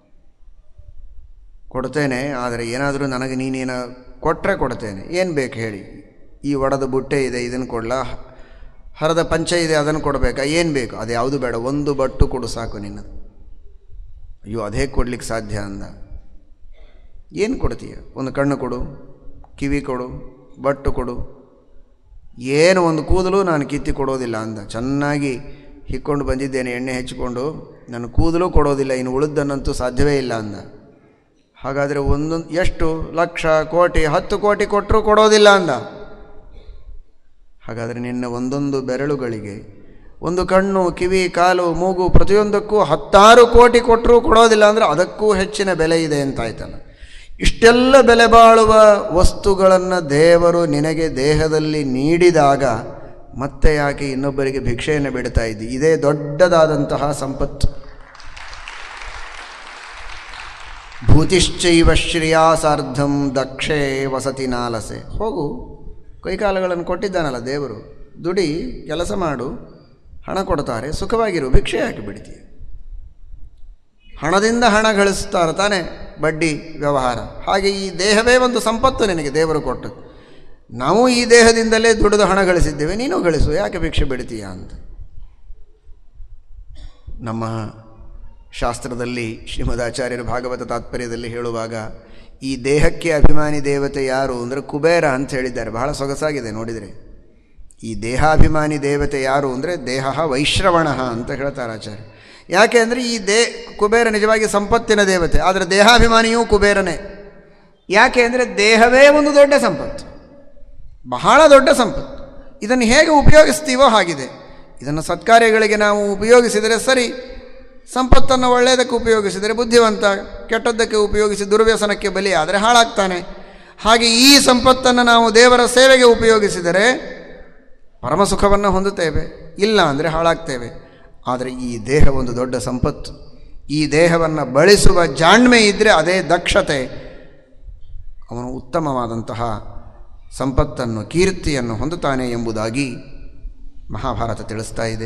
ಕೊಡ್ತೇನೆ ಆದರೆ ಏನಾದರೂ ನನಗೆ ನೀನೇನು ಕೊಟ್ಟರೆ ಕೊಡ್ತೇನೆ ಏನು ಬೇಕು ಹೇಳಿ ಈ ಒಡದ ಬುಟ್ಟೆ ಇದೆ ಇದನ್ನು ಕೊಡಲ ಹರದ ಪಂಚ ಇದೆ ಅದನ್ನು ಕೊಡಬೇಕಾ ಏನು ಬೇಕು ಅದು ಯಾವುದು ಬೇಡ ಒಂದು ಬಟ್ಟು ಕೊಡು ಸಾಕು ನಿನ್ನದು ಅಯ್ಯೋ ಅದೇ ಕೊಡ್ಲಿಕ್ಕೆ ಸಾಧ್ಯ ಅಂದ ಏನು ಕೊಡ್ತೀಯ ಒಂದು ಕಣ್ಣು ಕೊಡು ಕಿವಿ ಕೊಡು ಬಟ್ಟು ಕೊಡು ಏನು ಒಂದು ಕೂದಲು ನಾನು ಕಿತ್ತಿ ಕೊಡೋದಿಲ್ಲ ಅಂದ ಚೆನ್ನಾಗಿ ಹಿಕ್ಕೊಂಡು ಬಂದಿದ್ದೇನೆ ಎಣ್ಣೆ ಹೆಚ್ಚಿಕೊಂಡು ನನ್ನ ಕೂದಲು ಕೊಡೋದಿಲ್ಲ ಇನ್ನು ಉಳಿದನ್ನಂತೂ ಸಾಧ್ಯವೇ ಇಲ್ಲ ಅಂದ ಹಾಗಾದರೆ ಒಂದೊಂದು ಎಷ್ಟು ಲಕ್ಷ ಕೋಟಿ ಹತ್ತು ಕೋಟಿ ಕೊಟ್ಟರೂ ಕೊಡೋದಿಲ್ಲ ಅಂದ ಹಾಗಾದರೆ ನಿನ್ನ ಒಂದೊಂದು ಬೆರಳುಗಳಿಗೆ ಒಂದು ಕಣ್ಣು ಕಿವಿ ಕಾಲು ಮೂಗು ಪ್ರತಿಯೊಂದಕ್ಕೂ ಹತ್ತಾರು ಕೋಟಿ ಕೊಟ್ಟರೂ ಕೊಡೋದಿಲ್ಲ ಅಂದರೆ ಅದಕ್ಕೂ ಹೆಚ್ಚಿನ ಬೆಲೆ ಇದೆ ಅಂತಾಯ್ತಲ್ಲ ಇಷ್ಟೆಲ್ಲ ಬೆಲೆ ಬಾಳುವ ವಸ್ತುಗಳನ್ನು ದೇವರು ನಿನಗೆ ದೇಹದಲ್ಲಿ ನೀಡಿದಾಗ ಮತ್ತೆ ಯಾಕೆ ಇನ್ನೊಬ್ಬರಿಗೆ ಭಿಕ್ಷೆಯನ್ನು ಬಿಡ್ತಾ ಇದ್ದಿ ಇದೇ ದೊಡ್ಡದಾದಂತಹ ಸಂಪತ್ತು ಭೂತಿಶ್ಚೈವ ಶ್ರೇಯಾಸಾರ್ಧಂ ದಕ್ಷೇ ವಸತಿ ನಾಲಸೆ ಹೋಗು ಕೈಕಾಲುಗಳನ್ನು ಕೊಟ್ಟಿದ್ದಾನಲ್ಲ ದೇವರು ದುಡಿ ಕೆಲಸ ಮಾಡು ಹಣ ಕೊಡ್ತಾರೆ ಸುಖವಾಗಿರು ಭಿಕ್ಷೆ ಹಾಕಿ ಬಿಡ್ತೀಯ ಹಣದಿಂದ ಹಣ ಗಳಿಸ್ತಾರೆ ತಾನೇ ಬಡ್ಡಿ ವ್ಯವಹಾರ ಹಾಗೆ ಈ ದೇಹವೇ ಒಂದು ಸಂಪತ್ತು ನಿನಗೆ ದೇವರು ಕೊಟ್ಟು ನಾವು ಈ ದೇಹದಿಂದಲೇ ದುಡಿದು ಹಣ ಗಳಿಸಿದ್ದೇವೆ ನೀನು ಗಳಿಸು ಯಾಕೆ ಭಿಕ್ಷೆ ಬಿಡ್ತೀಯ ಅಂತ ನಮ್ಮ ಶಾಸ್ತ್ರದಲ್ಲಿ ಶ್ರೀಮದಾಚಾರ್ಯರು ಭಾಗವತ ತಾತ್ಪರ್ಯದಲ್ಲಿ ಹೇಳುವಾಗ ಈ ದೇಹಕ್ಕೆ ಅಭಿಮಾನಿ ದೇವತೆ ಯಾರು ಅಂದರೆ ಕುಬೇರ ಅಂತ ಹೇಳಿದ್ದಾರೆ ಬಹಳ ಸೊಗಸಾಗಿದೆ ನೋಡಿದರೆ ಈ ದೇಹಾಭಿಮಾನಿ ದೇವತೆ ಯಾರು ಅಂದರೆ ದೇಹ ವೈಶ್ರವಣ ಅಂತ ಹೇಳ್ತಾರೆ ಆಚಾರ್ಯ ಯಾಕೆ ಅಂದರೆ ಈ ದೇ ಕುಬೇರ ನಿಜವಾಗಿ ಸಂಪತ್ತಿನ ದೇವತೆ ಆದರೆ ದೇಹಾಭಿಮಾನಿಯೂ ಕುಬೇರನೇ ಯಾಕೆ ಅಂದರೆ ದೇಹವೇ ಒಂದು ದೊಡ್ಡ ಸಂಪತ್ತು ಬಹಳ ದೊಡ್ಡ ಸಂಪತ್ತು ಇದನ್ನು ಹೇಗೆ ಉಪಯೋಗಿಸ್ತೀವೋ ಹಾಗಿದೆ ಇದನ್ನು ಸತ್ಕಾರ್ಯಗಳಿಗೆ ನಾವು ಉಪಯೋಗಿಸಿದರೆ ಸರಿ ಸಂಪತ್ತನ್ನು ಒಳ್ಳೆಯದಕ್ಕೆ ಉಪಯೋಗಿಸಿದರೆ ಬುದ್ಧಿವಂತ ಕೆಟ್ಟದ್ದಕ್ಕೆ ಉಪಯೋಗಿಸಿ ದುರ್ವ್ಯಸನಕ್ಕೆ ಬಲಿಯಾದರೆ ಹಾಳಾಗ್ತಾನೆ ಹಾಗೆ ಈ ಸಂಪತ್ತನ್ನು ನಾವು ದೇವರ ಸೇವೆಗೆ ಉಪಯೋಗಿಸಿದರೆ ಪರಮಸುಖವನ್ನು ಹೊಂದುತ್ತೇವೆ ಇಲ್ಲ ಅಂದರೆ ಹಾಳಾಗ್ತೇವೆ ಆದರೆ ಈ ದೇಹ ಒಂದು ದೊಡ್ಡ ಸಂಪತ್ತು ಈ ದೇಹವನ್ನು ಬಳಸುವ ಜಾಣ್ಮೆ ಇದ್ದರೆ ಅದೇ ದಕ್ಷತೆ ಅವನು ಉತ್ತಮವಾದಂತಹ ಸಂಪತ್ತನ್ನು ಕೀರ್ತಿಯನ್ನು ಹೊಂದುತ್ತಾನೆ ಎಂಬುದಾಗಿ ಮಹಾಭಾರತ ತಿಳಿಸ್ತಾ ಇದೆ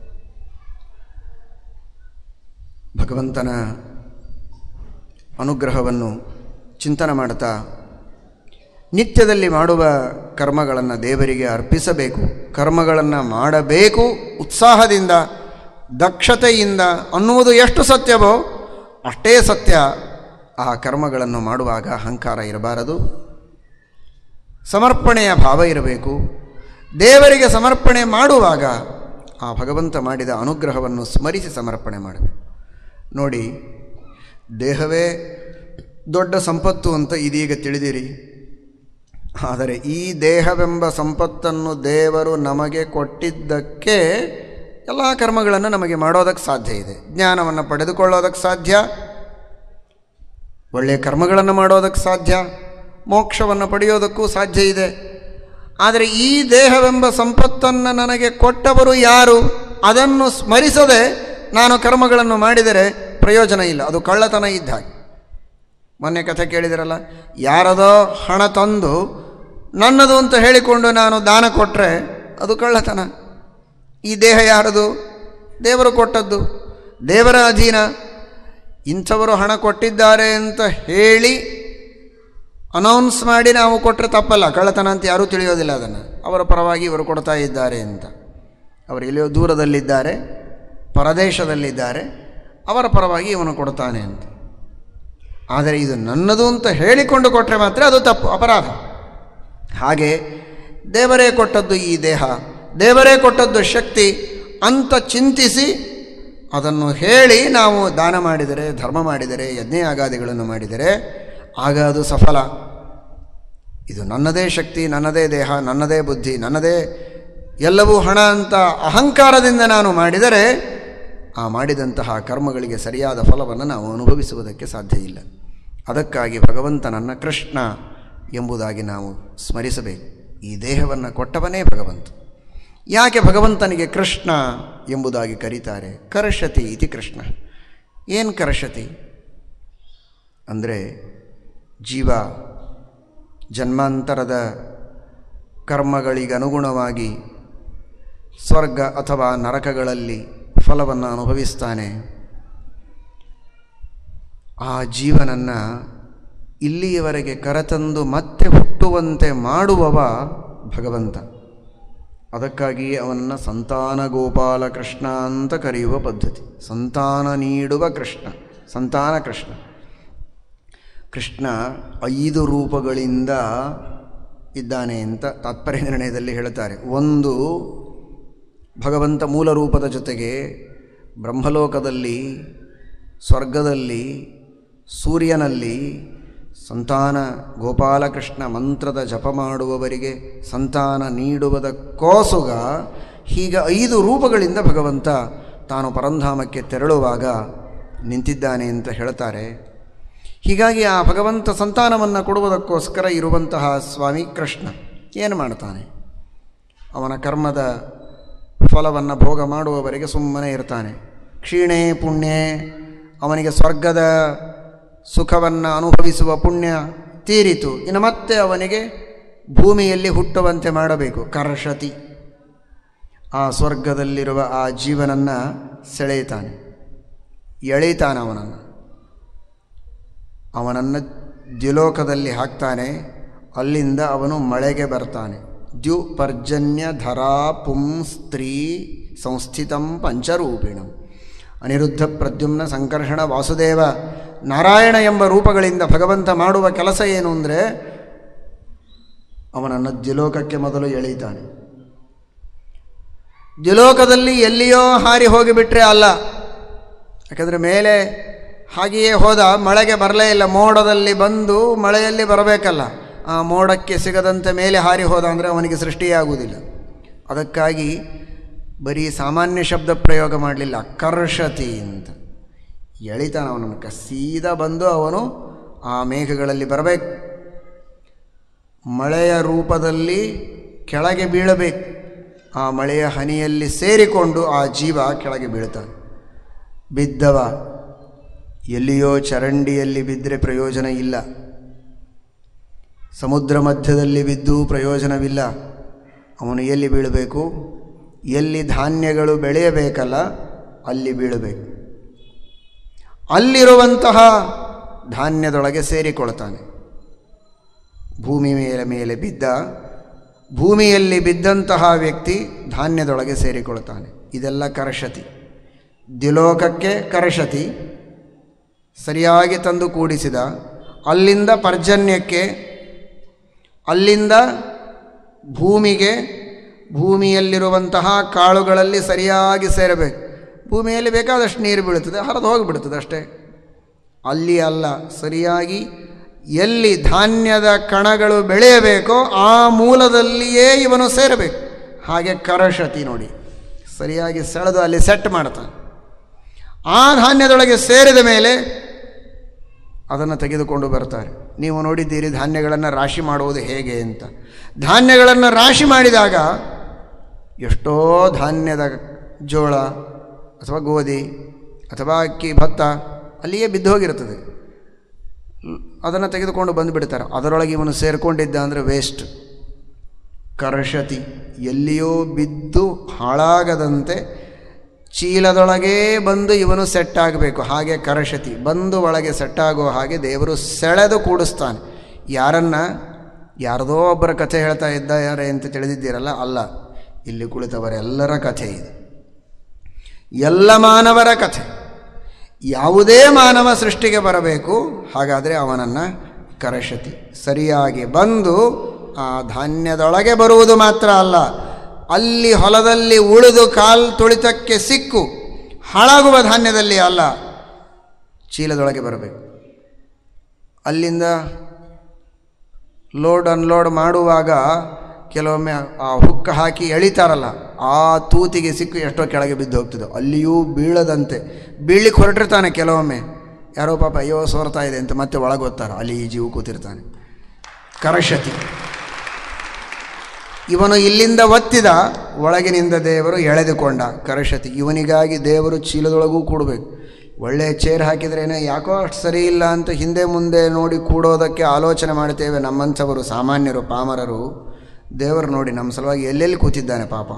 ಭಗವಂತನ ಅನುಗ್ರಹವನ್ನು ಚಿಂತನೆ ಮಾಡ್ತಾ ನಿತ್ಯದಲ್ಲಿ ಮಾಡುವ ಕರ್ಮಗಳನ್ನು ದೇವರಿಗೆ ಅರ್ಪಿಸಬೇಕು ಕರ್ಮಗಳನ್ನು ಮಾಡಬೇಕು ಉತ್ಸಾಹದಿಂದ ದಕ್ಷತೆಯಿಂದ ಅನ್ನುವುದು ಎಷ್ಟು ಸತ್ಯವೋ ಅಷ್ಟೇ ಸತ್ಯ ಆ ಕರ್ಮಗಳನ್ನು ಮಾಡುವಾಗ ಅಹಂಕಾರ ಇರಬಾರದು ಸಮರ್ಪಣೆಯ ಭಾವ ಇರಬೇಕು ದೇವರಿಗೆ ಸಮರ್ಪಣೆ ಮಾಡುವಾಗ ಆ ಭಗವಂತ ಮಾಡಿದ ಅನುಗ್ರಹವನ್ನು ಸ್ಮರಿಸಿ ಸಮರ್ಪಣೆ ಮಾಡಬೇಕು ನೋಡಿ ದೇಹವೇ ದೊಡ್ಡ ಸಂಪತ್ತು ಅಂತ ಇದೀಗ ತಿಳಿದಿರಿ ಆದರೆ ಈ ದೇಹವೆಂಬ ಸಂಪತ್ತನ್ನು ದೇವರು ನಮಗೆ ಕೊಟ್ಟಿದ್ದಕ್ಕೆ ಎಲ್ಲ ಕರ್ಮಗಳನ್ನು ನಮಗೆ ಮಾಡೋದಕ್ಕೆ ಸಾಧ್ಯ ಇದೆ ಜ್ಞಾನವನ್ನು ಪಡೆದುಕೊಳ್ಳೋದಕ್ಕೆ ಸಾಧ್ಯ ಒಳ್ಳೆಯ ಕರ್ಮಗಳನ್ನು ಮಾಡೋದಕ್ಕೆ ಸಾಧ್ಯ ಮೋಕ್ಷವನ್ನು ಪಡೆಯೋದಕ್ಕೂ ಸಾಧ್ಯ ಇದೆ ಆದರೆ ಈ ದೇಹವೆಂಬ ಸಂಪತ್ತನ್ನು ನನಗೆ ಕೊಟ್ಟವರು ಯಾರು ಅದನ್ನು ಸ್ಮರಿಸದೆ ನಾನು ಕರ್ಮಗಳನ್ನು ಮಾಡಿದರೆ ಪ್ರಯೋಜನ ಇಲ್ಲ ಅದು ಕಳ್ಳತನ ಇದ್ದ ಹಾಗೆ ಮೊನ್ನೆ ಕಥೆ ಕೇಳಿದಿರಲ್ಲ ಯಾರದೋ ಹಣ ತಂದು ನನ್ನದು ಅಂತ ಹೇಳಿಕೊಂಡು ನಾನು ದಾನ ಕೊಟ್ಟರೆ ಅದು ಕಳ್ಳತನ ಈ ದೇಹ ಯಾರದು ದೇವರು ಕೊಟ್ಟದ್ದು ದೇವರ ಅಧೀನ ಇಂಥವರು ಹಣ ಕೊಟ್ಟಿದ್ದಾರೆ ಅಂತ ಹೇಳಿ ಅನೌನ್ಸ್ ಮಾಡಿ ನಾವು ಕೊಟ್ಟರೆ ತಪ್ಪಲ್ಲ ಕಳ್ಳತನ ಅಂತ ಯಾರೂ ತಿಳಿಯೋದಿಲ್ಲ ಅದನ್ನು ಅವರ ಪರವಾಗಿ ಇವರು ಕೊಡ್ತಾ ಇದ್ದಾರೆ ಅಂತ ಅವರು ಎಲ್ಲಿಯೋ ದೂರದಲ್ಲಿದ್ದಾರೆ ಪರದೇಶದಲ್ಲಿದ್ದಾರೆ ಅವರ ಪರವಾಗಿ ಇವನು ಕೊಡ್ತಾನೆ ಅಂತ ಆದರೆ ಇದು ನನ್ನದು ಅಂತ ಹೇಳಿಕೊಂಡು ಕೊಟ್ಟರೆ ಮಾತ್ರ ಅದು ತಪ್ಪು ಅಪರಾಧ ಹಾಗೆ ದೇವರೇ ಕೊಟ್ಟದ್ದು ಈ ದೇಹ ದೇವರೇ ಕೊಟ್ಟದ್ದು ಶಕ್ತಿ ಅಂತ ಚಿಂತಿಸಿ ಅದನ್ನು ಹೇಳಿ ನಾವು ದಾನ ಮಾಡಿದರೆ ಧರ್ಮ ಮಾಡಿದರೆ ಯಜ್ಞಯಾಗಾದಿಗಳನ್ನು ಮಾಡಿದರೆ ಆಗ ಅದು ಸಫಲ ಇದು ನನ್ನದೇ ಶಕ್ತಿ ನನ್ನದೇ ದೇಹ ನನ್ನದೇ ಬುದ್ಧಿ ನನ್ನದೇ ಎಲ್ಲವೂ ಹಣ ಅಂತ ಅಹಂಕಾರದಿಂದ ನಾನು ಮಾಡಿದರೆ ಆ ಮಾಡಿದಂತಹ ಕರ್ಮಗಳಿಗೆ ಸರಿಯಾದ ಫಲವನ್ನು ನಾವು ಅನುಭವಿಸುವುದಕ್ಕೆ ಸಾಧ್ಯ ಇಲ್ಲ ಅದಕ್ಕಾಗಿ ಭಗವಂತನನ್ನು ಕೃಷ್ಣ ಎಂಬುದಾಗಿ ನಾವು ಸ್ಮರಿಸಬೇಕು ಈ ದೇಹವನ್ನು ಕೊಟ್ಟವನೇ ಭಗವಂತ ಯಾಕೆ ಭಗವಂತನಿಗೆ ಕೃಷ್ಣ ಎಂಬುದಾಗಿ ಕರೀತಾರೆ ಕರ್ಷತಿ ಇತಿ ಕೃಷ್ಣ ಏನು ಕರ್ಷತಿ ಅಂದರೆ ಜೀವ ಜನ್ಮಾಂತರದ ಕರ್ಮಗಳಿಗೆ ಅನುಗುಣವಾಗಿ ಸ್ವರ್ಗ ಅಥವಾ ನರಕಗಳಲ್ಲಿ ಫಲವನ್ನು ಅನುಭವಿಸ್ತಾನೆ ಆ ಜೀವನನ್ನು ಇಲ್ಲಿಯವರೆಗೆ ಕರೆತಂದು ಮತ್ತೆ ಹುಟ್ಟುವಂತೆ ಮಾಡುವವ ಭಗವಂತ ಅದಕ್ಕಾಗಿ ಅವನನ್ನು ಸಂತಾನ ಗೋಪಾಲ ಕೃಷ್ಣ ಅಂತ ಕರೆಯುವ ಪದ್ಧತಿ ಸಂತಾನ ನೀಡುವ ಕೃಷ್ಣ ಸಂತಾನ ಕೃಷ್ಣ ಕೃಷ್ಣ ಐದು ರೂಪಗಳಿಂದ ಇದ್ದಾನೆ ಅಂತ ತಾತ್ಪರ್ಯ ನಿರ್ಣಯದಲ್ಲಿ ಹೇಳ್ತಾರೆ ಒಂದು ಭಗವಂತ ಮೂಲ ರೂಪದ ಜೊತೆಗೆ ಬ್ರಹ್ಮಲೋಕದಲ್ಲಿ ಸ್ವರ್ಗದಲ್ಲಿ ಸೂರ್ಯನಲ್ಲಿ ಸಂತಾನ ಗೋಪಾಲಕೃಷ್ಣ ಮಂತ್ರದ ಜಪ ಮಾಡುವವರಿಗೆ ಸಂತಾನ ನೀಡುವುದಕ್ಕೋಸುಗ ಹೀಗೆ ಐದು ರೂಪಗಳಿಂದ ಭಗವಂತ ತಾನು ಪರಂಧಾಮಕ್ಕೆ ತೆರಳುವಾಗ ನಿಂತಿದ್ದಾನೆ ಅಂತ ಹೇಳ್ತಾರೆ ಹೀಗಾಗಿ ಆ ಭಗವಂತ ಸಂತಾನವನ್ನು ಕೊಡುವುದಕ್ಕೋಸ್ಕರ ಇರುವಂತಹ ಸ್ವಾಮಿ ಕೃಷ್ಣ ಏನು ಮಾಡ್ತಾನೆ ಅವನ ಕರ್ಮದ ಫಲವನ್ನು ಭೋಗ ಮಾಡುವವರೆಗೆ ಸುಮ್ಮನೆ ಇರ್ತಾನೆ ಕ್ಷೀಣೆ ಪುಣ್ಯ ಅವನಿಗೆ ಸ್ವರ್ಗದ ಸುಖವನ್ನು ಅನುಭವಿಸುವ ಪುಣ್ಯ ತೀರಿತು ಇನ್ನು ಮತ್ತೆ ಅವನಿಗೆ ಭೂಮಿಯಲ್ಲಿ ಹುಟ್ಟುವಂತೆ ಮಾಡಬೇಕು ಕರ್ಷತಿ ಆ ಸ್ವರ್ಗದಲ್ಲಿರುವ ಆ ಜೀವನನ್ನು ಸೆಳೆಯುತ್ತಾನೆ ಎಳೀತಾನೆ ಅವನನ್ನು ಅವನನ್ನು ದ್ಯುಲೋಕದಲ್ಲಿ ಹಾಕ್ತಾನೆ ಅಲ್ಲಿಂದ ಅವನು ಮಳೆಗೆ ಬರ್ತಾನೆ ದ್ಯು ಪರ್ಜನ್ಯ ಧರಾ ಪುಂ ಸ್ತ್ರೀ ಸಂಸ್ಥಿತಂ ಪಂಚರೂಪಿಣಂ ಅನಿರುದ್ಧ ಪ್ರದ್ಯುಮ್ನ ಸಂಕರ್ಷಣ ವಾಸುದೇವ ನಾರಾಯಣ ಎಂಬ ರೂಪಗಳಿಂದ ಭಗವಂತ ಮಾಡುವ ಕೆಲಸ ಏನು ಅಂದರೆ ಅವನನ್ನು ದ್ಯುಲೋಕಕ್ಕೆ ಮೊದಲು ಎಳೀತಾನೆ ದ್ಯುಲೋಕದಲ್ಲಿ ಎಲ್ಲಿಯೋ ಹಾರಿ ಹೋಗಿಬಿಟ್ರೆ ಅಲ್ಲ ಯಾಕಂದರೆ ಮೇಲೆ ಹಾಗೆಯೇ ಹೋದ ಮಳೆಗೆ ಬರಲೇ ಇಲ್ಲ ಮೋಡದಲ್ಲಿ ಬಂದು ಮಳೆಯಲ್ಲಿ ಬರಬೇಕಲ್ಲ ಆ ಮೋಡಕ್ಕೆ ಸಿಗದಂತೆ ಮೇಲೆ ಹಾರಿ ಹೋದ ಅಂದರೆ ಅವನಿಗೆ ಸೃಷ್ಟಿಯಾಗುವುದಿಲ್ಲ ಅದಕ್ಕಾಗಿ ಬರೀ ಸಾಮಾನ್ಯ ಶಬ್ದ ಪ್ರಯೋಗ ಮಾಡಲಿಲ್ಲ ಕರ್ಷತಿ ಅಂತ ಎಳಿತಾನ ಅವನನ್ನು ಕ ಸೀದಾ ಬಂದು ಅವನು ಆ ಮೇಘಗಳಲ್ಲಿ ಬರಬೇಕು ಮಳೆಯ ರೂಪದಲ್ಲಿ ಕೆಳಗೆ ಬೀಳಬೇಕು ಆ ಮಳೆಯ ಹನಿಯಲ್ಲಿ ಸೇರಿಕೊಂಡು ಆ ಜೀವ ಕೆಳಗೆ ಬೀಳ್ತಾನೆ ಬಿದ್ದವ ಎಲ್ಲಿಯೋ ಚರಂಡಿಯಲ್ಲಿ ಬಿದ್ದರೆ ಪ್ರಯೋಜನ ಇಲ್ಲ ಸಮುದ್ರ ಮಧ್ಯದಲ್ಲಿ ಬಿದ್ದು ಪ್ರಯೋಜನವಿಲ್ಲ ಅವನು ಎಲ್ಲಿ ಬೀಳಬೇಕು ಎಲ್ಲಿ ಧಾನ್ಯಗಳು ಬೆಳೆಯಬೇಕಲ್ಲ ಅಲ್ಲಿ ಬೀಳಬೇಕು ಅಲ್ಲಿರುವಂತಹ ಧಾನ್ಯದೊಳಗೆ ಸೇರಿಕೊಳ್ತಾನೆ ಭೂಮಿ ಮೇಲೆ ಮೇಲೆ ಬಿದ್ದ ಭೂಮಿಯಲ್ಲಿ ಬಿದ್ದಂತಹ ವ್ಯಕ್ತಿ ಧಾನ್ಯದೊಳಗೆ ಸೇರಿಕೊಳ್ತಾನೆ ಇದೆಲ್ಲ ಕರ್ಷತಿ ದ್ಯುಲೋಕಕ್ಕೆ ಕರ್ಷತಿ ಸರಿಯಾಗಿ ತಂದು ಕೂಡಿಸಿದ ಅಲ್ಲಿಂದ ಪರ್ಜನ್ಯಕ್ಕೆ ಅಲ್ಲಿಂದ ಭೂಮಿಗೆ ಭೂಮಿಯಲ್ಲಿರುವಂತಹ ಕಾಳುಗಳಲ್ಲಿ ಸರಿಯಾಗಿ ಸೇರಬೇಕು ಭೂಮಿಯಲ್ಲಿ ಬೇಕಾದಷ್ಟು ನೀರು ಬೀಳುತ್ತದೆ ಹರಿದು ಹೋಗಿಬಿಡ್ತದೆ ಅಷ್ಟೇ ಅಲ್ಲಿ ಅಲ್ಲ ಸರಿಯಾಗಿ ಎಲ್ಲಿ ಧಾನ್ಯದ ಕಣಗಳು ಬೆಳೆಯಬೇಕೋ ಆ ಮೂಲದಲ್ಲಿಯೇ ಇವನು ಸೇರಬೇಕು ಹಾಗೆ ಕರಷತಿ ನೋಡಿ ಸರಿಯಾಗಿ ಸೆಳೆದು ಅಲ್ಲಿ ಸೆಟ್ ಮಾಡ್ತಾನೆ ಆ ಧಾನ್ಯದೊಳಗೆ ಸೇರಿದ ಮೇಲೆ ಅದನ್ನು ತೆಗೆದುಕೊಂಡು ಬರ್ತಾರೆ ನೀವು ನೋಡಿದ್ದೀರಿ ಧಾನ್ಯಗಳನ್ನು ರಾಶಿ ಮಾಡುವುದು ಹೇಗೆ ಅಂತ ಧಾನ್ಯಗಳನ್ನು ರಾಶಿ ಮಾಡಿದಾಗ ಎಷ್ಟೋ ಧಾನ್ಯದ ಜೋಳ ಅಥವಾ ಗೋಧಿ ಅಥವಾ ಅಕ್ಕಿ ಭತ್ತ ಅಲ್ಲಿಯೇ ಬಿದ್ದು ಹೋಗಿರ್ತದೆ ಅದನ್ನು ತೆಗೆದುಕೊಂಡು ಬಂದುಬಿಡ್ತಾರೆ ಅದರೊಳಗೆ ಇವನು ಸೇರಿಕೊಂಡಿದ್ದ ಅಂದರೆ ವೇಸ್ಟ್ ಕರ್ಷತಿ ಎಲ್ಲಿಯೋ ಬಿದ್ದು ಹಾಳಾಗದಂತೆ ಚೀಲದೊಳಗೇ ಬಂದು ಇವನು ಸೆಟ್ ಆಗಬೇಕು ಹಾಗೆ ಕರಶತಿ ಬಂದು ಒಳಗೆ ಸೆಟ್ ಆಗೋ ಹಾಗೆ ದೇವರು ಸೆಳೆದು ಕೂಡಿಸ್ತಾನೆ ಯಾರನ್ನ ಯಾರದೋ ಒಬ್ಬರ ಕಥೆ ಹೇಳ್ತಾ ಇದ್ದಾರೆ ಅಂತ ತಿಳಿದಿದ್ದೀರಲ್ಲ ಅಲ್ಲ ಇಲ್ಲಿ ಕುಳಿತವರೆಲ್ಲರ ಕಥೆ ಇದು ಎಲ್ಲ ಮಾನವರ ಕಥೆ ಯಾವುದೇ ಮಾನವ ಸೃಷ್ಟಿಗೆ ಬರಬೇಕು ಹಾಗಾದರೆ ಅವನನ್ನು ಕರಶತಿ ಸರಿಯಾಗಿ ಬಂದು ಆ ಧಾನ್ಯದೊಳಗೆ ಬರುವುದು ಮಾತ್ರ ಅಲ್ಲ ಅಲ್ಲಿ ಹೊಲದಲ್ಲಿ ಉಳಿದು ಕಾಲು ತುಳಿತಕ್ಕೆ ಸಿಕ್ಕು ಹಾಳಾಗುವ ಧಾನ್ಯದಲ್ಲಿ ಅಲ್ಲ ಚೀಲದೊಳಗೆ ಬರಬೇಕು ಅಲ್ಲಿಂದ ಲೋಡ್ ಅನ್ಲೋಡ್ ಮಾಡುವಾಗ ಕೆಲವೊಮ್ಮೆ ಆ ಹುಕ್ಕ ಹಾಕಿ ಎಳಿತಾರಲ್ಲ ಆ ತೂತಿಗೆ ಸಿಕ್ಕು ಎಷ್ಟೋ ಕೆಳಗೆ ಬಿದ್ದು ಹೋಗ್ತದೆ ಅಲ್ಲಿಯೂ ಬೀಳದಂತೆ ಬೀಳಿಕ್ಕೆ ಹೊರಟಿರ್ತಾನೆ ಕೆಲವೊಮ್ಮೆ ಯಾರೋ ಪಾಪ ಅಯ್ಯೋ ಸೋರ್ತಾ ಇದೆ ಅಂತ ಮತ್ತೆ ಒಳಗೆ ಓದ್ತಾರೆ ಅಲ್ಲಿ ಈ ಜೀವ ಕೂತಿರ್ತಾನೆ ಕರಶತಿ ಇವನು ಇಲ್ಲಿಂದ ಒತ್ತಿದ ಒಳಗಿನಿಂದ ದೇವರು ಎಳೆದುಕೊಂಡ ಕರಶತಿ ಇವನಿಗಾಗಿ ದೇವರು ಚೀಲದೊಳಗೂ ಕೂಡಬೇಕು ಒಳ್ಳೆ ಚೇರ್ ಹಾಕಿದ್ರೇನೆ ಯಾಕೋ ಅಷ್ಟು ಸರಿ ಇಲ್ಲ ಅಂತ ಹಿಂದೆ ಮುಂದೆ ನೋಡಿ ಕೂಡೋದಕ್ಕೆ ಆಲೋಚನೆ ಮಾಡ್ತೇವೆ ನಮ್ಮಂಥವರು ಸಾಮಾನ್ಯರು ಪಾಮರರು ದೇವರು ನೋಡಿ ನಮ್ಮ ಸಲುವಾಗಿ ಎಲ್ಲೆಲ್ಲಿ ಕೂತಿದ್ದಾನೆ ಪಾಪ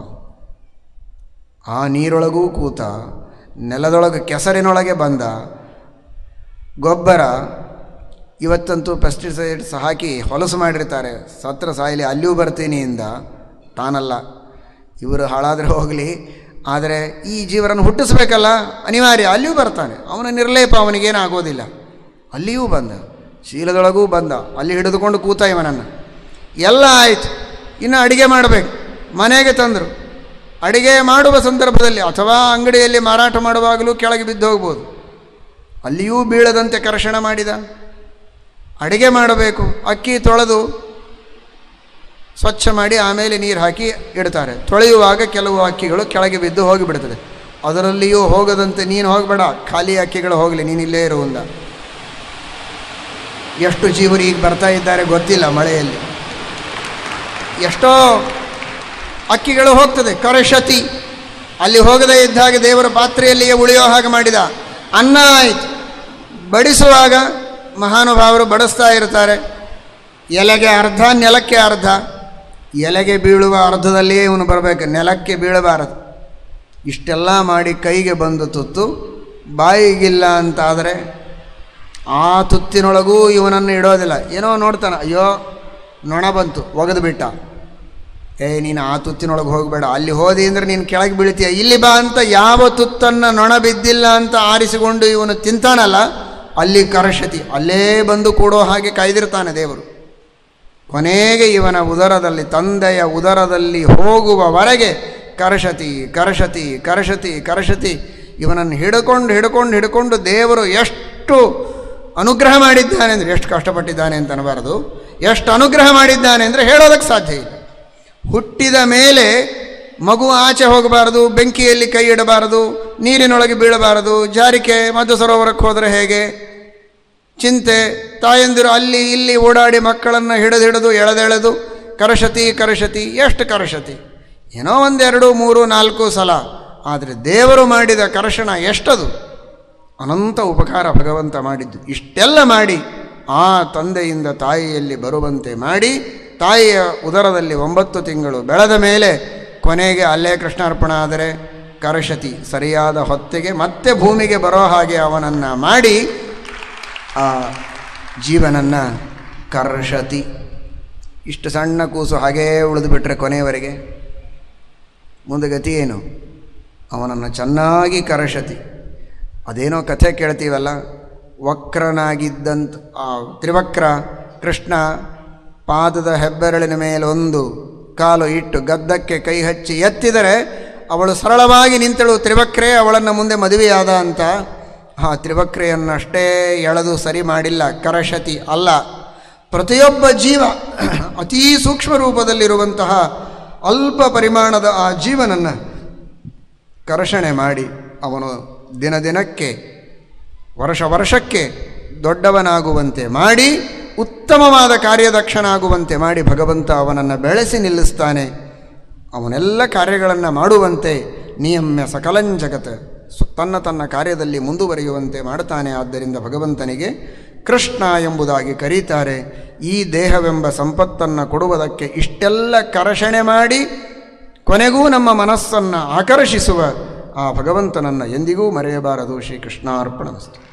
ಆ ನೀರೊಳಗೂ ಕೂತ ನೆಲದೊಳಗೆ ಕೆಸರಿನೊಳಗೆ ಬಂದ ಗೊಬ್ಬರ ಇವತ್ತಂತೂ ಪೆಸ್ಟಿಸೈಡ್ಸ್ ಹಾಕಿ ಹೊಲಸು ಮಾಡಿರ್ತಾರೆ ಸತ್ರ ಸಾಯಲಿ ಅಲ್ಲಿಯೂ ಬರ್ತೀನಿ ಇಂದ ತಾನಲ್ಲ ಇವರು ಹಾಳಾದರೆ ಹೋಗಲಿ ಆದರೆ ಈ ಜೀವರನ್ನು ಹುಟ್ಟಿಸ್ಬೇಕಲ್ಲ ಅನಿವಾರ್ಯ ಅಲ್ಲಿಯೂ ಬರ್ತಾನೆ ಅವನ ನಿರ್ಲೇಪ ಅವನಿಗೇನಾಗೋದಿಲ್ಲ ಅಲ್ಲಿಯೂ ಬಂದ ಶೀಲದೊಳಗೂ ಬಂದ ಅಲ್ಲಿ ಹಿಡಿದುಕೊಂಡು ಕೂತ ಇವನನ್ನು ಎಲ್ಲ ಆಯಿತು ಇನ್ನು ಅಡಿಗೆ ಮಾಡಬೇಕು ಮನೆಗೆ ತಂದರು ಅಡಿಗೆ ಮಾಡುವ ಸಂದರ್ಭದಲ್ಲಿ ಅಥವಾ ಅಂಗಡಿಯಲ್ಲಿ ಮಾರಾಟ ಮಾಡುವಾಗಲೂ ಕೆಳಗೆ ಬಿದ್ದು ಹೋಗ್ಬೋದು ಅಲ್ಲಿಯೂ ಬೀಳದಂತೆ ಕರ್ಷಣ ಮಾಡಿದ ಅಡಿಗೆ ಮಾಡಬೇಕು ಅಕ್ಕಿ ತೊಳೆದು ಸ್ವಚ್ಛ ಮಾಡಿ ಆಮೇಲೆ ನೀರು ಹಾಕಿ ಇಡ್ತಾರೆ ತೊಳೆಯುವಾಗ ಕೆಲವು ಅಕ್ಕಿಗಳು ಕೆಳಗೆ ಬಿದ್ದು ಹೋಗಿಬಿಡ್ತದೆ ಅದರಲ್ಲಿಯೂ ಹೋಗದಂತೆ ನೀನು ಹೋಗಬೇಡ ಖಾಲಿ ಅಕ್ಕಿಗಳು ಹೋಗಲಿ ನೀನು ಇಲ್ಲೇ ಇರುವಂದ ಎಷ್ಟು ಜೀವರು ಈಗ ಬರ್ತಾ ಇದ್ದಾರೆ ಗೊತ್ತಿಲ್ಲ ಮಳೆಯಲ್ಲಿ ಎಷ್ಟೋ ಅಕ್ಕಿಗಳು ಹೋಗ್ತದೆ ಕರಶತಿ ಅಲ್ಲಿ ಹೋಗದೇ ಇದ್ದಾಗ ದೇವರ ಪಾತ್ರೆಯಲ್ಲಿಯೇ ಉಳಿಯೋ ಹಾಗೆ ಮಾಡಿದ ಅನ್ನ ಆಯಿತು ಬಡಿಸುವಾಗ ಮಹಾನುಭಾವರು ಬಡಿಸ್ತಾ ಇರ್ತಾರೆ ಎಲೆಗೆ ಅರ್ಧ ನೆಲಕ್ಕೆ ಅರ್ಧ ಎಲೆಗೆ ಬೀಳುವ ಅರ್ಧದಲ್ಲಿಯೇ ಇವನು ಬರಬೇಕು ನೆಲಕ್ಕೆ ಬೀಳಬಾರದು ಇಷ್ಟೆಲ್ಲ ಮಾಡಿ ಕೈಗೆ ಬಂದು ತುತ್ತು ಬಾಯಿಗಿಲ್ಲ ಅಂತಾದರೆ ಆ ತುತ್ತಿನೊಳಗೂ ಇವನನ್ನು ಇಡೋದಿಲ್ಲ ಏನೋ ನೋಡ್ತಾನೆ ಅಯ್ಯೋ ನೊಣ ಬಂತು ಒಗೆದು ಬಿಟ್ಟ ಏ ನೀನು ಆ ತುತ್ತಿನೊಳಗೆ ಹೋಗಬೇಡ ಅಲ್ಲಿ ಹೋದಿ ಅಂದರೆ ನೀನು ಕೆಳಗೆ ಬೀಳ್ತೀಯ ಇಲ್ಲಿ ಬಾ ಅಂತ ಯಾವ ತುತ್ತನ್ನು ನೊಣ ಬಿದ್ದಿಲ್ಲ ಅಂತ ಆರಿಸಿಕೊಂಡು ಇವನು ತಿಂತಾನಲ್ಲ ಅಲ್ಲಿ ಕರಶತಿ ಅಲ್ಲೇ ಬಂದು ಕೂಡೋ ಹಾಗೆ ಕಾಯ್ದಿರ್ತಾನೆ ದೇವರು ಕೊನೆಗೆ ಇವನ ಉದರದಲ್ಲಿ ತಂದೆಯ ಉದರದಲ್ಲಿ ಹೋಗುವವರೆಗೆ ಕರಶತಿ ಕರಶತಿ ಕರಶತಿ ಕರಶತಿ ಇವನನ್ನು ಹಿಡ್ಕೊಂಡು ಹಿಡ್ಕೊಂಡು ಹಿಡ್ಕೊಂಡು ದೇವರು ಎಷ್ಟು ಅನುಗ್ರಹ ಮಾಡಿದ್ದಾನೆ ಅಂದರೆ ಎಷ್ಟು ಕಷ್ಟಪಟ್ಟಿದ್ದಾನೆ ಅಂತ ಅನ್ನಬಾರದು ಎಷ್ಟು ಅನುಗ್ರಹ ಮಾಡಿದ್ದಾನೆ ಅಂದರೆ ಹೇಳೋದಕ್ಕೆ ಸಾಧ್ಯ ಇಲ್ಲ ಹುಟ್ಟಿದ ಮೇಲೆ ಮಗು ಆಚೆ ಹೋಗಬಾರದು ಬೆಂಕಿಯಲ್ಲಿ ಕೈ ಇಡಬಾರದು ನೀರಿನೊಳಗೆ ಬೀಳಬಾರದು ಜಾರಿಕೆ ಮಧ್ಯ ಸರೋವರಕ್ಕೆ ಹೋದರೆ ಹೇಗೆ ಚಿಂತೆ ತಾಯಂದಿರು ಅಲ್ಲಿ ಇಲ್ಲಿ ಓಡಾಡಿ ಮಕ್ಕಳನ್ನು ಹಿಡಿದು ಹಿಡಿದು ಎಳೆದೆಳೆದು ಕರಶತಿ ಕರಶತಿ ಎಷ್ಟು ಕರಶತಿ ಏನೋ ಒಂದೆರಡು ಮೂರು ನಾಲ್ಕು ಸಲ ಆದರೆ ದೇವರು ಮಾಡಿದ ಕರ್ಷಣ ಎಷ್ಟದು ಅನಂತ ಉಪಕಾರ ಭಗವಂತ ಮಾಡಿದ್ದು ಇಷ್ಟೆಲ್ಲ ಮಾಡಿ ಆ ತಂದೆಯಿಂದ ತಾಯಿಯಲ್ಲಿ ಬರುವಂತೆ ಮಾಡಿ ತಾಯಿಯ ಉದರದಲ್ಲಿ ಒಂಬತ್ತು ತಿಂಗಳು ಬೆಳೆದ ಮೇಲೆ ಕೊನೆಗೆ ಅಲ್ಲೇ ಕೃಷ್ಣಾರ್ಪಣ ಆದರೆ ಕರಶತಿ ಸರಿಯಾದ ಹೊತ್ತಿಗೆ ಮತ್ತೆ ಭೂಮಿಗೆ ಬರೋ ಹಾಗೆ ಅವನನ್ನು ಮಾಡಿ ಆ ಜೀವನನ್ನು ಕರ್ಷತಿ ಇಷ್ಟು ಸಣ್ಣ ಕೂಸು ಹಾಗೇ ಉಳಿದು ಬಿಟ್ಟರೆ ಕೊನೆಯವರೆಗೆ ಮುಂದೆ ಗತಿ ಏನು ಅವನನ್ನು ಚೆನ್ನಾಗಿ ಕರಶತಿ ಅದೇನೋ ಕಥೆ ಕೇಳ್ತೀವಲ್ಲ ವಕ್ರನಾಗಿದ್ದಂಥ ಆ ತ್ರಿವಕ್ರ ಕೃಷ್ಣ ಪಾದದ ಹೆಬ್ಬೆರಳಿನ ಮೇಲೆ ಒಂದು ಕಾಲು ಇಟ್ಟು ಗದ್ದಕ್ಕೆ ಕೈ ಹಚ್ಚಿ ಎತ್ತಿದರೆ ಅವಳು ಸರಳವಾಗಿ ನಿಂತಳು ತ್ರಿವಕ್ರೆ ಅವಳನ್ನು ಮುಂದೆ ಮದುವೆಯಾದ ಅಂತ ಆ ತ್ರಿವಕ್ರೆಯನ್ನಷ್ಟೇ ಎಳೆದು ಸರಿ ಮಾಡಿಲ್ಲ ಕರಶತಿ ಅಲ್ಲ ಪ್ರತಿಯೊಬ್ಬ ಜೀವ ಅತೀ ಸೂಕ್ಷ್ಮ ರೂಪದಲ್ಲಿರುವಂತಹ ಅಲ್ಪ ಪರಿಮಾಣದ ಆ ಜೀವನನ್ನು ಕರ್ಷಣೆ ಮಾಡಿ ಅವನು ದಿನ ದಿನಕ್ಕೆ ವರ್ಷ ವರ್ಷಕ್ಕೆ ದೊಡ್ಡವನಾಗುವಂತೆ ಮಾಡಿ ಉತ್ತಮವಾದ ಕಾರ್ಯದಕ್ಷನಾಗುವಂತೆ ಮಾಡಿ ಭಗವಂತ ಅವನನ್ನು ಬೆಳೆಸಿ ನಿಲ್ಲಿಸ್ತಾನೆ ಅವನೆಲ್ಲ ಕಾರ್ಯಗಳನ್ನು ಮಾಡುವಂತೆ ನಿಯಮ್ಯ ಸಕಲಂಜಗತ್ ಸು ತನ್ನ ತನ್ನ ಕಾರ್ಯದಲ್ಲಿ ಮುಂದುವರಿಯುವಂತೆ ಮಾಡ್ತಾನೆ ಆದ್ದರಿಂದ ಭಗವಂತನಿಗೆ ಕೃಷ್ಣ ಎಂಬುದಾಗಿ ಕರೀತಾರೆ ಈ ದೇಹವೆಂಬ ಸಂಪತ್ತನ್ನು ಕೊಡುವುದಕ್ಕೆ ಇಷ್ಟೆಲ್ಲ ಕರ್ಷಣೆ ಮಾಡಿ ಕೊನೆಗೂ ನಮ್ಮ ಮನಸ್ಸನ್ನು ಆಕರ್ಷಿಸುವ ಆ ಭಗವಂತನನ್ನು ಎಂದಿಗೂ ಮರೆಯಬಾರದು ಶ್ರೀಕೃಷ್ಣಾರ್ಪಣಮಸ್ತು